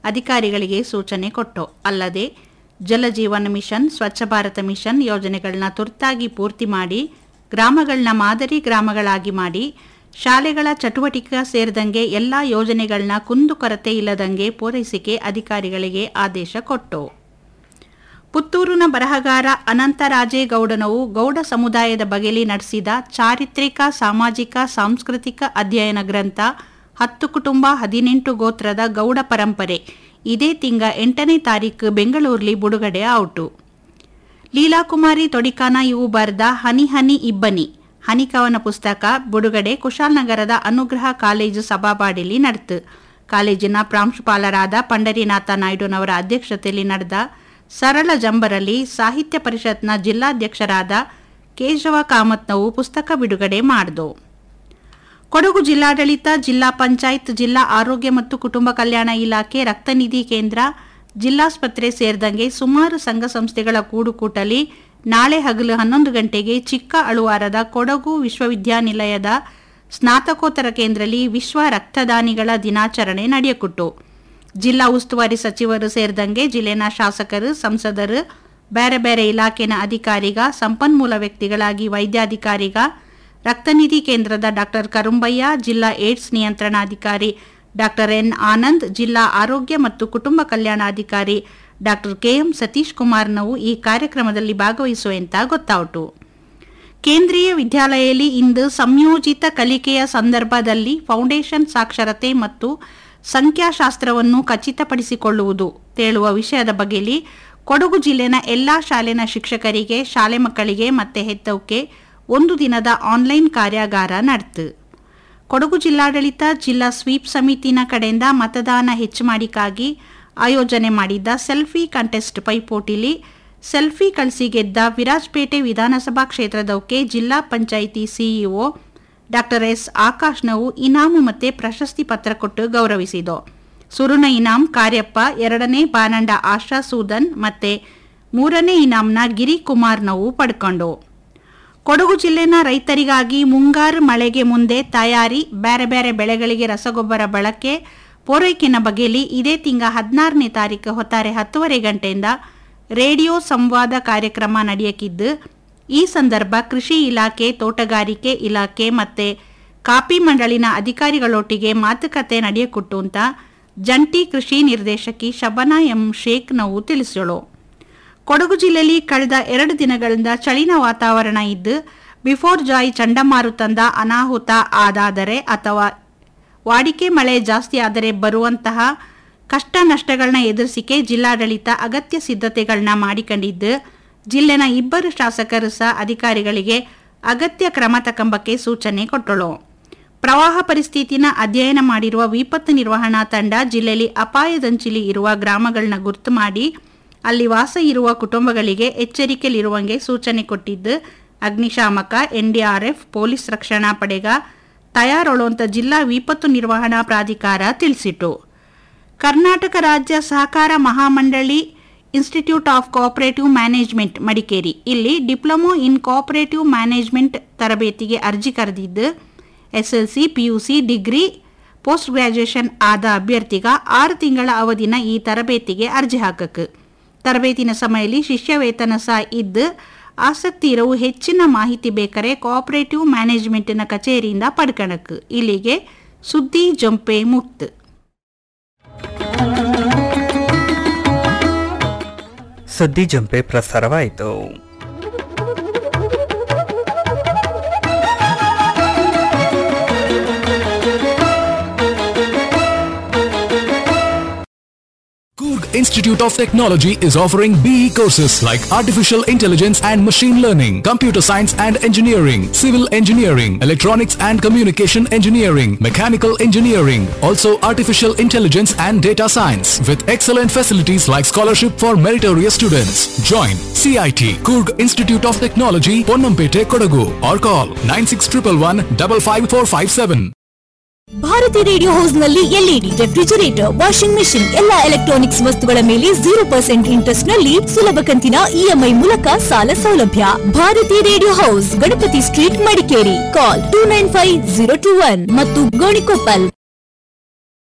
ಅಧಿಕಾರಿಗಳಿಗೆ ಸೂಚನೆ ಕೊಟ್ಟು ಅಲ್ಲದೆ ಜಲಜೀವನ ಮಿಷನ್ ಸ್ವಚ್ಛ ಭಾರತ ಮಿಷನ್ ಯೋಜನೆಗಳನ್ನ ತುರ್ತಾಗಿ ಪೂರ್ತಿ ಮಾಡಿ ಗ್ರಾಮಗಳನ್ನ ಮಾದರಿ ಗ್ರಾಮಗಳಾಗಿ ಮಾಡಿ ಶಾಲೆಗಳ ಚಟುವಟಿಕೆ ಸೇರಿದಂಗೆ ಎಲ್ಲ ಯೋಜನೆಗಳನ್ನ ಕುಂದುಕೊರತೆ ಇಲ್ಲದಂಗೆ ಪೂರೈಸಿಕೆ ಅಧಿಕಾರಿಗಳಿಗೆ ಆದೇಶ ಕೊಟ್ಟು ಪುತ್ತೂರಿನ ಬರಹಗಾರ ಅನಂತರಾಜೇಗೌಡನವು ಗೌಡ ಸಮುದಾಯದ ಬಗೆಲಿ ನಡೆಸಿದ ಚಾರಿತ್ರಿಕ ಸಾಮಾಜಿಕ ಸಾಂಸ್ಕೃತಿಕ ಅಧ್ಯಯನ ಗ್ರಂಥ ಹತ್ತು ಕುಟುಂಬ ಹದಿನೆಂಟು ಗೋತ್ರದ ಗೌಡ ಪರಂಪರೆ ಇದೇ ತಿಂಗ ಎಂಟನೇ ತಾರೀಕು ಬೆಂಗಳೂರಲ್ಲಿ ಬಿಡುಗಡೆ ಔಟು ಲೀಲಾಕುಮಾರಿ ತೊಡಿಕಾನ ಇವು ಬರೆದ ಹನಿ ಹನಿ ಇಬ್ಬನಿ ಹನಿಕವನ ಪುಸ್ತಕ ಬಿಡುಗಡೆ ಕುಶಾಲನಗರದ ಅನುಗ್ರಹ ಕಾಲೇಜು ಸಭಾಬಾಡಿಲಿ ನಡೆತು ಕಾಲೇಜಿನ ಪ್ರಾಂಶುಪಾಲರಾದ ಪಂಡರಿನಾಥ ನಾಯ್ಡುನವರ ಅಧ್ಯಕ್ಷತೆಯಲ್ಲಿ ನಡೆದ ಸರಳ ಜಂಬರಲ್ಲಿ ಸಾಹಿತ್ಯ ಪರಿಷತ್ನ ಜಿಲ್ಲಾಧ್ಯಕ್ಷರಾದ ಕೇಶವ ಕಾಮತ್ನವು ಪುಸ್ತಕ ಬಿಡುಗಡೆ ಮಾಡಿದು ಕೊಡಗು ಜಿಲ್ಲಾಡಳಿತ ಜಿಲ್ಲಾ ಪಂಚಾಯತ್ ಜಿಲ್ಲಾ ಆರೋಗ್ಯ ಮತ್ತು ಕುಟುಂಬ ಕಲ್ಯಾಣ ಇಲಾಖೆ ರಕ್ತನಿಧಿ ಕೇಂದ್ರ ಜಿಲ್ಲಾಸ್ಪತ್ರೆ ಸೇರಿದಂಗೆ ಸುಮಾರು ಸಂಘ ಸಂಸ್ಥೆಗಳ ಕೂಡುಕೂಟಲಿ ನಾಳೆ ಹಗಲು ಹನ್ನೊಂದು ಗಂಟೆಗೆ ಚಿಕ್ಕ ಅಳುವಾರದ ಕೊಡಗು ವಿಶ್ವವಿದ್ಯಾನಿಲಯದ ಸ್ನಾತಕೋತ್ತರ ಕೇಂದ್ರದಲ್ಲಿ ವಿಶ್ವ ರಕ್ತದಾನಿಗಳ ದಿನಾಚರಣೆ ನಡೆಯಕುಟ್ಟು ಜಿಲ್ಲಾ ಉಸ್ತುವಾರಿ ಸಚಿವರು ಸೇರಿದಂಗೆ ಜಿಲ್ಲೆನ ಶಾಸಕರು ಸಂಸದರು ಬೇರೆ ಬೇರೆ ಇಲಾಖೆನ ಅಧಿಕಾರಿಗ ಸಂಪನ್ಮೂಲ ವ್ಯಕ್ತಿಗಳಾಗಿ ವೈದ್ಯಾಧಿಕಾರಿಗ ರಕ್ತನಿಧಿ ಕೇಂದ್ರದ ಡಾಕ್ಟರ್ ಕರುಂಬಯ್ಯ ಜಿಲ್ಲಾ ಏಡ್ಸ್ ನಿಯಂತ್ರಣಾಧಿಕಾರಿ ಡಾಕ್ಟರ್ ಎನ್ ಆನಂದ್ ಜಿಲ್ಲಾ ಆರೋಗ್ಯ ಮತ್ತು ಕುಟುಂಬ ಕಲ್ಯಾಣಾಧಿಕಾರಿ ಡಾಕ್ಟರ್ ಕೆಎಂ ಸತೀಶ್ ಕುಮಾರ್ನವು ಈ ಕಾರ್ಯಕ್ರಮದಲ್ಲಿ ಭಾಗವಹಿಸುವಂತ ಗೊತ್ತಾಯಿತು ಕೇಂದ್ರೀಯ ವಿದ್ಯಾಲಯದಲ್ಲಿ ಇಂದು ಸಂಯೋಜಿತ ಕಲಿಕೆಯ ಸಂದರ್ಭದಲ್ಲಿ ಫೌಂಡೇಶನ್ ಸಾಕ್ಷರತೆ ಮತ್ತು ಸಂಖ್ಯಾಶಾಸ್ತ್ರವನ್ನು ಖಚಿತಪಡಿಸಿಕೊಳ್ಳುವುದು ತೇಳುವ ವಿಷಯದ ಬಗೆಯಲ್ಲಿ ಕೊಡಗು ಜಿಲ್ಲೆನ ಎಲ್ಲಾ ಶಾಲೆನ ಶಿಕ್ಷಕರಿಗೆ ಶಾಲೆ ಮಕ್ಕಳಿಗೆ ಮತ್ತೆ ಹೆತ್ತವಕ್ಕೆ ಒಂದು ದಿನದ ಆನ್ಲೈನ್ ಕಾರ್ಯಾಗಾರ ನಡೆತು ಕೊಡಗು ಜಿಲ್ಲಾಡಳಿತ ಜಿಲ್ಲಾ ಸ್ವೀಪ್ ಸಮಿತಿನ ಕಡೆಯಿಂದ ಮತದಾನ ಹೆಚ್ಚು ಮಾಡಿಕಾಗಿ ಆಯೋಜನೆ ಮಾಡಿದ್ದ ಸೆಲ್ಫಿ ಕಂಟೆಸ್ಟ್ ಪೈಪೋಟಿಲಿ ಸೆಲ್ಫಿ ಕಳಿಸಿ ಗೆದ್ದ ವಿರಾಜಪೇಟೆ ವಿಧಾನಸಭಾ ಕ್ಷೇತ್ರದವಕ್ಕೆ ಜಿಲ್ಲಾ ಪಂಚಾಯಿತಿ ಸಿಇಒ ಡಾಕ್ಟರ್ ಎಸ್ ಆಕಾಶ್ನವು ಇನಾಮು ಮತ್ತೆ ಪ್ರಶಸ್ತಿ ಪತ್ರ ಕೊಟ್ಟು ಗೌರವಿಸಿತು ಸುರುನ ಇನಾಮ್ ಕಾರ್ಯಪ್ಪ ಎರಡನೇ ಬಾನಂಡ ಆಶಾ ಸೂದನ್ ಮತ್ತೆ ಮೂರನೇ ಇನಾಮ್ನ ಗಿರಿ ಕುಮಾರ್ನವು ಪಡ್ಕೊಂಡು ಕೊಡಗು ಜಿಲ್ಲೆನ ರೈತರಿಗಾಗಿ ಮುಂಗಾರು ಮಳೆಗೆ ಮುಂದೆ ತಯಾರಿ ಬೇರೆ ಬೇರೆ ಬೆಳೆಗಳಿಗೆ ರಸಗೊಬ್ಬರ ಬಳಕೆ ಪೂರೈಕೆನ ಬಗೆಯಲ್ಲಿ ಇದೇ ತಿಂಗ ಹದಿನಾರನೇ ತಾರೀಕು ಹೊತ್ತಾರೆ ಹತ್ತುವರೆ ಗಂಟೆಯಿಂದ ರೇಡಿಯೋ ಸಂವಾದ ಕಾರ್ಯಕ್ರಮ ನಡೆಯಕಿದ್ದು ಈ ಸಂದರ್ಭ ಕೃಷಿ ಇಲಾಖೆ ತೋಟಗಾರಿಕೆ ಇಲಾಖೆ ಮತ್ತೆ ಕಾಪಿ ಮಂಡಳಿನ ಅಧಿಕಾರಿಗಳೊಟ್ಟಿಗೆ ಮಾತುಕತೆ ನಡೆಯಕೊಟ್ಟು ಅಂತ ಜಂಟಿ ಕೃಷಿ ನಿರ್ದೇಶಕಿ ಶಬನಾ ಎಂ ಶೇಖ್ ನಾವು ತಿಳಿಸಳು ಕೊಡಗು ಜಿಲ್ಲೆಯಲ್ಲಿ ಕಳೆದ ಎರಡು ದಿನಗಳಿಂದ ಚಳಿನ ವಾತಾವರಣ ಇದ್ದು ಬಿಫೋರ್ ಜಾಯ್ ಚಂಡಮಾರುತಂದ ಅನಾಹುತ ಆದಾದರೆ ಅಥವಾ ವಾಡಿಕೆ ಮಳೆ ಜಾಸ್ತಿ ಆದರೆ ಬರುವಂತಹ ಕಷ್ಟ ನಷ್ಟಗಳನ್ನ ಎದುರಿಸಿಕೆ ಜಿಲ್ಲಾಡಳಿತ ಅಗತ್ಯ ಸಿದ್ಧತೆಗಳನ್ನ ಮಾಡಿಕೊಂಡಿದ್ದು ಜಿಲ್ಲೆನ ಇಬ್ಬರು ಶಾಸಕರು ಸಹ ಅಧಿಕಾರಿಗಳಿಗೆ ಅಗತ್ಯ ಕ್ರಮ ತಕ್ಕಂಬಕ್ಕೆ ಸೂಚನೆ ಕೊಟ್ಟಳು ಪ್ರವಾಹ ಪರಿಸ್ಥಿತಿನ ಅಧ್ಯಯನ ಮಾಡಿರುವ ವಿಪತ್ತು ನಿರ್ವಹಣಾ ತಂಡ ಜಿಲ್ಲೆಯಲ್ಲಿ ಅಪಾಯದಂಚಿಲಿ ಇರುವ ಗ್ರಾಮಗಳನ್ನ ಗುರ್ತು ಮಾಡಿ ಅಲ್ಲಿ ವಾಸ ಇರುವ ಕುಟುಂಬಗಳಿಗೆ ಎಚ್ಚರಿಕೆಯಲ್ಲಿರುವಂಗೆ ಸೂಚನೆ ಕೊಟ್ಟಿದ್ದು ಅಗ್ನಿಶಾಮಕ ಎನ್ಡಿಆರ್ಎಫ್ ಪೊಲೀಸ್ ರಕ್ಷಣಾ ಪಡೆಗ ತಯಾರೊಳ್ಳುವಂತ ಜಿಲ್ಲಾ ವಿಪತ್ತು ನಿರ್ವಹಣಾ ಪ್ರಾಧಿಕಾರ ತಿಳಿಸಿತು ಕರ್ನಾಟಕ ರಾಜ್ಯ ಸಹಕಾರ ಮಹಾಮಂಡಳಿ institute of cooperative management Madikeri ಇಲ್ಲಿ ಡಿಪ್ಲೊಮೊ ಇನ್ ಕೋಆಪರೇಟಿವ್ ಮ್ಯಾನೇಜ್ಮೆಂಟ್ ತರಬೇತಿಗೆ ಅರ್ಜಿ ಕರೆದಿದ್ದು SSLC PUC degree post graduation ಆದ ಅಭ್ಯರ್ಥಿಗ ಆರು ತಿಂಗಳ ಅವಧಿನ ಈ ತರಬೇತಿಗೆ ಅರ್ಜಿ ಹಾಕಕ್ಕೆ ತರಬೇತಿನ ಸಮಯದಲ್ಲಿ ಶಿಷ್ಯ ವೇತನ ಸಹ ಇದ್ದು ಆಸಕ್ತಿ ಇರವು ಹೆಚ್ಚಿನ ಮಾಹಿತಿ ಬೇಕಾರೆ ಕೋಆಪರೇಟಿವ್ ಮ್ಯಾನೇಜ್ಮೆಂಟಿನ ಕಚೇರಿಯಿಂದ ಪಡ್ಕಣಕ್ ಇಲ್ಲಿಗೆ ಸುದ್ದಿ ಜಂಪೆ ಮುಕ್ತ್ ಸುದ್ದಿ ಜಂಪೆ ಪ್ರಸಾರವಾಯಿತು Kurg Institute of Technology is offering BE courses like Artificial Intelligence and Machine Learning, Computer Science and Engineering, Civil Engineering, Electronics and Communication Engineering, Mechanical Engineering, also Artificial Intelligence and Data Science with excellent facilities like scholarship for meritorious students. Join CIT Kurg Institute of Technology, Ponnampete, Kodagu or call 96111 55457. Bharati radio house ನಲ್ಲಿ ಎಲ್ಇಡಿ ರೆಫ್ರಿಜರೇಟರ್ ವಾಷಿಂಗ್ ಮೆಷಿನ್ ಎಲ್ಲಾ ಎಲೆಕ್ಟ್ರಾನಿಕ್ಸ್ ವಸ್ತುಗಳ ಮೇಲೆ ಜೀರೋ ಪರ್ಸೆಂಟ್ ಇಂಟ್ರೆಸ್ಟ್ ನಲ್ಲಿ ಸುಲಭ ಕಂತಿನ ಇಎಂಐ ಮೂಲಕ ಸಾಲ ಸೌಲಭ್ಯ Bharati radio house Ganapati street Madikeri call two nine five zero two one ಮತ್ತು ಗೋಣಿಕೊಪ್ಪಲ್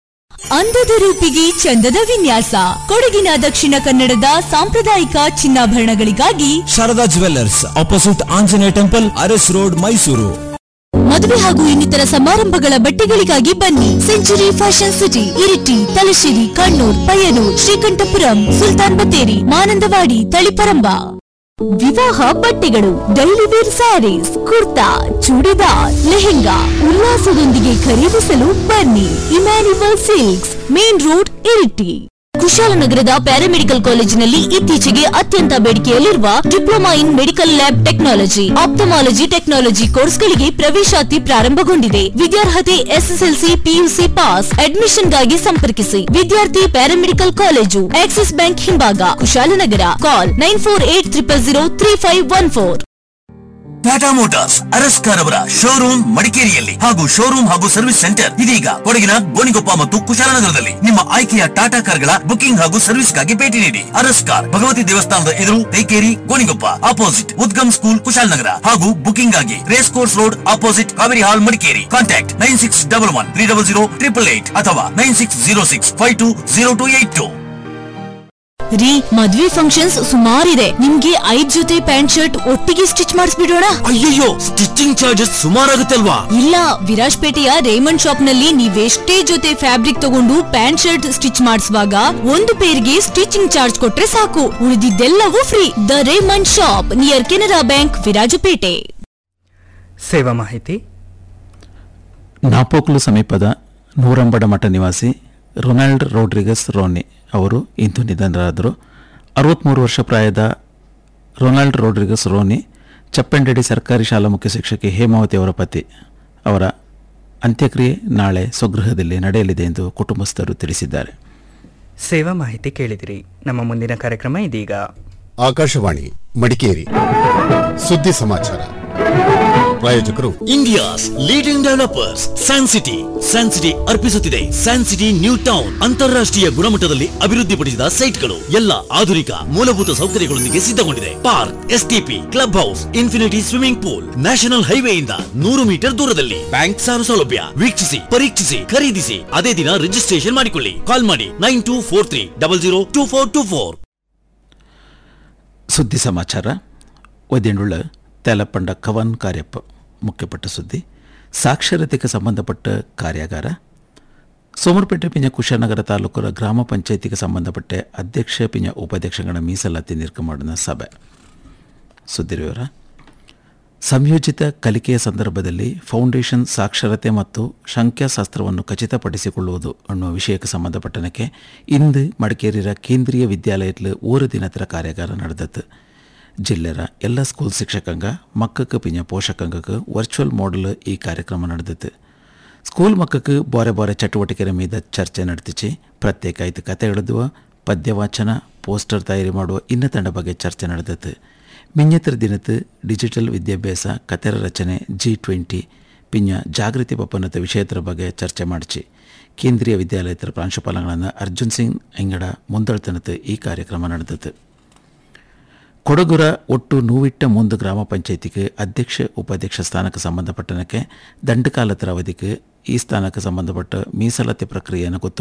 ಅಂದದ ರೂಪಿಗೆ ಚಂದದ ವಿನ್ಯಾಸ ಕೊಡಗಿನ ದಕ್ಷಿಣ ಕನ್ನಡದ ಸಾಂಪ್ರದಾಯಿಕ ಚಿನ್ನಾಭರಣಗಳಿಗಾಗಿ Sharada jewellers opposite Anjaneya temple Aras road Mysuru ಮದುವೆ ಹಾಗೂ ಇನ್ನಿತರ ಸಮಾರಂಭಗಳ ಬಟ್ಟೆಗಳಿಗಾಗಿ ಬನ್ನಿ century fashion city Iritty Thalassery Kannur Payyanur Sreekandapuram Sultan Bathery Mananthavady Taliparamba ವಿವಾಹ ಬಟ್ಟೆಗಳು daily wear sarees kurta churidar lehenga ಉಲ್ಲಾಸದೊಂದಿಗೆ ಖರೀದಿಸಲು ಬನ್ನಿ Emmanuel silks main road Iritty ಕುಶಾಲನಗರದ ಪ್ಯಾರಾಮೆಡಿಕಲ್ ಕಾಲೇಜಿನಲ್ಲಿ ಇತ್ತೀಚೆಗೆ ಅತ್ಯಂತ ಬೇಡಿಕೆಯಲ್ಲಿರುವ diploma in medical lab technology ophthalmology technology ಕೋರ್ಸ್ಗಳಿಗೆ ಪ್ರವೇಶಾತಿ ಪ್ರಾರಂಭಗೊಂಡಿದೆ ವಿದ್ಯಾರ್ಹತೆ ಎಸ್ಎಸ್ಎಲ್ಸಿ ಪಿಯುಸಿ ಪಾಸ್ ಅಡ್ಮಿಷನ್ಗಾಗಿ ಸಂಪರ್ಕಿಸಿ ವಿದ್ಯಾರ್ಥಿ ಪ್ಯಾರಾಮೆಡಿಕಲ್ ಕಾಲೇಜು ಆಕ್ಸಿಸ್ ಬ್ಯಾಂಕ್ ಹಿಂಭಾಗ Kushalnagar call nine four eight triple zero three five one four Tata Motors Araskar ಅವರ ಶೋರೂಮ್ ಮಡಿಕೇರಿಯಲ್ಲಿ ಹಾಗೂ ಶೋರೂಮ್ ಹಾಗೂ ಸರ್ವಿಸ್ ಸೆಂಟರ್ ಇದೀಗ ಕೊಡಗಿನ ಗೋಣಿಗೊಪ್ಪ ಮತ್ತು ಕುಶಾಲನಗರದಲ್ಲಿ ನಿಮ್ಮ ಆಯ್ಕೆಯ ಟಾಟಾ ಕಾರ್ಗಳ ಬುಕಿಂಗ್ ಹಾಗೂ ಸರ್ವಿಸ್ಗಾಗಿ ಭೇಟಿ ನೀಡಿ ಅರಸ್ಕಾರ್ ಭಗವತಿ ದೇವಸ್ಥಾನದ ಎದುರು ತೈಕೇರಿ ಗೋಣಿಗೊಪ್ಪ ಆಪೋಸಿಟ್ ಉದ್ಗಮ್ ಸ್ಕೂಲ್ ಕುಶಾಲನಗರ ಹಾಗೂ ಬುಕಿಂಗ್ ಆಗಿ race course road opposite Kaveri hall Madikeri contact nine six double one three double zero triple eight ಅಥವಾ nine six zero six five two zero two eight two three ಮದ್ವೆ ಫಂಕ್ಷನ್ಸ್ ಸುಮಾರಿದೆ ನಿಮ್ಗೆ ಐದ್ ಜೊತೆ ಪ್ಯಾಂಟ್ ಶರ್ಟ್ ಒಟ್ಟಿಗೆ ಸ್ಟಿಚ್ ಮಾಡಿಸ್ಬಿಡೋಣ ಅಯ್ಯಯ್ಯೋ ಸ್ಟಿಚಿಂಗ್ ಚಾರ್ಜಸ್ ಸುಮಾರಾಗುತ್ತಲ್ವಾ ಇಲ್ಲ ವಿರಾಜ್ಪೇಟೆಯ ರೇಮಂಡ್ ಶಾಪ್ ನಲ್ಲಿ ನೀವೆಷ್ಟೇ ಜೊತೆ ಫ್ಯಾಬ್ರಿಕ್ ತಗೊಂಡು ಪ್ಯಾಂಟ್ ಶರ್ಟ್ ಸ್ಟಿಚ್ ಮಾಡಿಸುವಾಗ ಒಂದು ಪೇರ್ಗೆ ಸ್ಟಿಚಿಂಗ್ ಚಾರ್ಜ್ ಕೊಟ್ರೆ ಸಾಕು ಉಳಿದಿದ್ದೆಲ್ಲವೂ free the Raymond shop near Canara bank Virajpet ಸೇವಾ ಮಾಹಿತಿ ನಾಪೋಕ್ಲು ಸಮೀಪದ ನೂರಂಬಡ ಮಠ ನಿವಾಸಿ ರೊನಾಲ್ಡ್ ರೋಡ್ರಿಗಸ್ ರೋನಿ ಅವರು ಇಂದು ನಿಧನರಾದರು ಅರವತ್ತ್ಮೂರು ವರ್ಷ ಪ್ರಾಯದ ರೊನಾಲ್ಡ್ ರೋಡ್ರಿಗಸ್ ರೋನಿ ಚಪ್ಪಂಡಡಿ ಸರ್ಕಾರಿ ಶಾಲಾ ಮುಖ್ಯ ಶಿಕ್ಷಕಿ ಹೇಮಾವತಿ ಅವರ ಪತಿ ಅವರ ಅಂತ್ಯಕ್ರಿಯೆ ನಾಳೆ ಸ್ವಗೃಹದಲ್ಲಿ ನಡೆಯಲಿದೆ ಎಂದು ಕುಟುಂಬಸ್ಥರು ತಿಳಿಸಿದ್ದಾರೆ ಸೇವಾ ಮಾಹಿತಿ ಕೇಳಿದಿರಿ ನಮ್ಮ ಮುಂದಿನ ಕಾರ್ಯಕ್ರಮ ಇದೀಗ ಆಕಾಶವಾಣಿ ಮಡಿಕೇರಿ ಸುದ್ದಿ ಸಮಾಚಾರ ಪ್ರಾಯೋಜಕರು India's leading developers San City San City ಅರ್ಪಿಸುತ್ತಿದೆ ಸ್ಯಾನ್ ಸಿಟಿ ನ್ಯೂ ಟೌನ್ ಅಂತಾರಾಷ್ಟ್ರೀಯ ಗುಣಮಟ್ಟದಲ್ಲಿ ಅಭಿವೃದ್ಧಿಪಡಿಸಿದ ಸೈಟ್ಗಳು ಎಲ್ಲ ಆಧುನಿಕ ಮೂಲಭೂತ ಸೌಕರ್ಯಗಳೊಂದಿಗೆ ಸಿದ್ಧಗೊಂಡಿದೆ park STP club house infinity swimming pool national ಹೈವೇಯಿಂದ ನೂರು ಮೀಟರ್ ದೂರದಲ್ಲಿ ಬ್ಯಾಂಕ್ ಸಾಲ ಸೌಲಭ್ಯ ವೀಕ್ಷಿಸಿ ಪರೀಕ್ಷಿಸಿ ಖರೀದಿಸಿ ಅದೇ ದಿನ ರಿಜಿಸ್ಟ್ರೇಷನ್ ಮಾಡಿಕೊಳ್ಳಿ ಕಾಲ್ ಮಾಡಿ nine two four three double zero two four two four ಸುದ್ದಿ ಸಮಾಚಾರ ಒದಿನುಳ್ಳ ತೆಲಪಂಡ ಕವನ್ ಕಾರ್ಯಪ್ಪ ಮುಖ್ಯಪಟ್ಟ ಸುದ್ದಿ ಸಾಕ್ಷರತೆಗೆ ಸಂಬಂಧಪಟ್ಟ ಕಾರ್ಯಾಗಾರ ಸೋಮರಪೇಟೆ ಪಿಂಜ ಕುಶನಗರ ತಾಲೂಕರ ಗ್ರಾಮ ಪಂಚಾಯತಿಗೆ ಸಂಬಂಧಪಟ್ಟ ಅಧ್ಯಕ್ಷ ಪಿಂಜ ಉಪಾಧ್ಯಕ್ಷಗಳ ಮೀಸಲಾತಿ ನಿರ್ಗಮನ ಸಭೆ ಸುದ್ದಿ ವಿವರ ಸಂಯೋಜಿತ ಕಲಿಕೆಯ ಸಂದರ್ಭದಲ್ಲಿ ಫೌಂಡೇಶನ್ ಸಾಕ್ಷರತೆ ಮತ್ತು ಸಂಖ್ಯಾಶಾಸ್ತ್ರವನ್ನು ಖಚಿತಪಡಿಸಿಕೊಳ್ಳುವುದು ಅನ್ನುವ ವಿಷಯಕ್ಕೆ ಸಂಬಂಧಪಟ್ಟನಕ್ಕೆ ಇಂದು ಮಡಿಕೇರಿಯ ಕೇಂದ್ರೀಯ ವಿದ್ಯಾಲಯದಲ್ಲಿ ಓರು ದಿನತರ ಕಾರ್ಯಾಗಾರ ನಡೆದದ್ದು ಜಿಲ್ಲೆರ ಎಲ್ಲ ಸ್ಕೂಲ್ ಶಿಕ್ಷಕಂಗ ಮಕ್ಕಕ್ಕೆ ಪಿಂಜ ಪೋಷಕಂಗಕ್ಕೆ ವರ್ಚುವಲ್ ಮಾಡಲ್ ಈ ಕಾರ್ಯಕ್ರಮ ನಡೆದಿತ್ತು ಸ್ಕೂಲ್ ಮಕ್ಕಕ್ಕೆ ಬಾರೆ ಬಾರೆ ಚಟುವಟಿಕೆರ ಮೀದ ಚರ್ಚೆ ನಡೆದಿಚ್ಚಿ ಪ್ರತ್ಯೇಕ ಐದು ಕತೆ ಎಳೆದುವ ಪದ್ಯವಾಚನ ಪೋಸ್ಟರ್ ತಯಾರಿ ಮಾಡುವ ಇನ್ನತಂಡ ಬಗ್ಗೆ ಚರ್ಚೆ ನಡೆದಿತ್ತು ಮಿಂಜತ್ರ ದಿನത്ത് ಡಿಜಿಟಲ್ ವಿದ್ಯಾಭ್ಯಾಸ ಕತೆರ ರಚನೆ ಜಿ ಟ್ವೆಂಟಿ ಪಿಂಜ ಜಾಗೃತಿ ಬಪ್ಪನದ ವಿಷಯದ ಬಗ್ಗೆ ಚರ್ಚೆ ಮಾಡಿಸಿ ಕೇಂದ್ರೀಯ ವಿದ್ಯಾಲಯದ ಪ್ರಾಂಶುಪಾಲಗಳಾದ ಅರ್ಜುನ್ ಸಿಂಗ್ ಎಂಗಡ ಮುಂದಳ್ತನದ ಈ ಕಾರ್ಯಕ್ರಮ ನಡೆದಿತ್ತು ಕೊಡಗುರ ಒಟ್ಟು ನೂವಿಟ್ಟ ಮುಂದು ಗ್ರಾಮ ಪಂಚಾಯತಿಗೆ ಅಧ್ಯಕ್ಷ ಉಪಾಧ್ಯಕ್ಷ ಸ್ಥಾನಕ್ಕೆ ಸಂಬಂಧಪಟ್ಟನಕ್ಕೆ ದಂಡಕಾಲತರ ಅವಧಿಗೆ ಈ ಸ್ಥಾನಕ್ಕೆ ಸಂಬಂಧಪಟ್ಟ ಮೀಸಲಾತಿ ಪ್ರಕ್ರಿಯೆಯನ್ನು ಗೊತ್ತು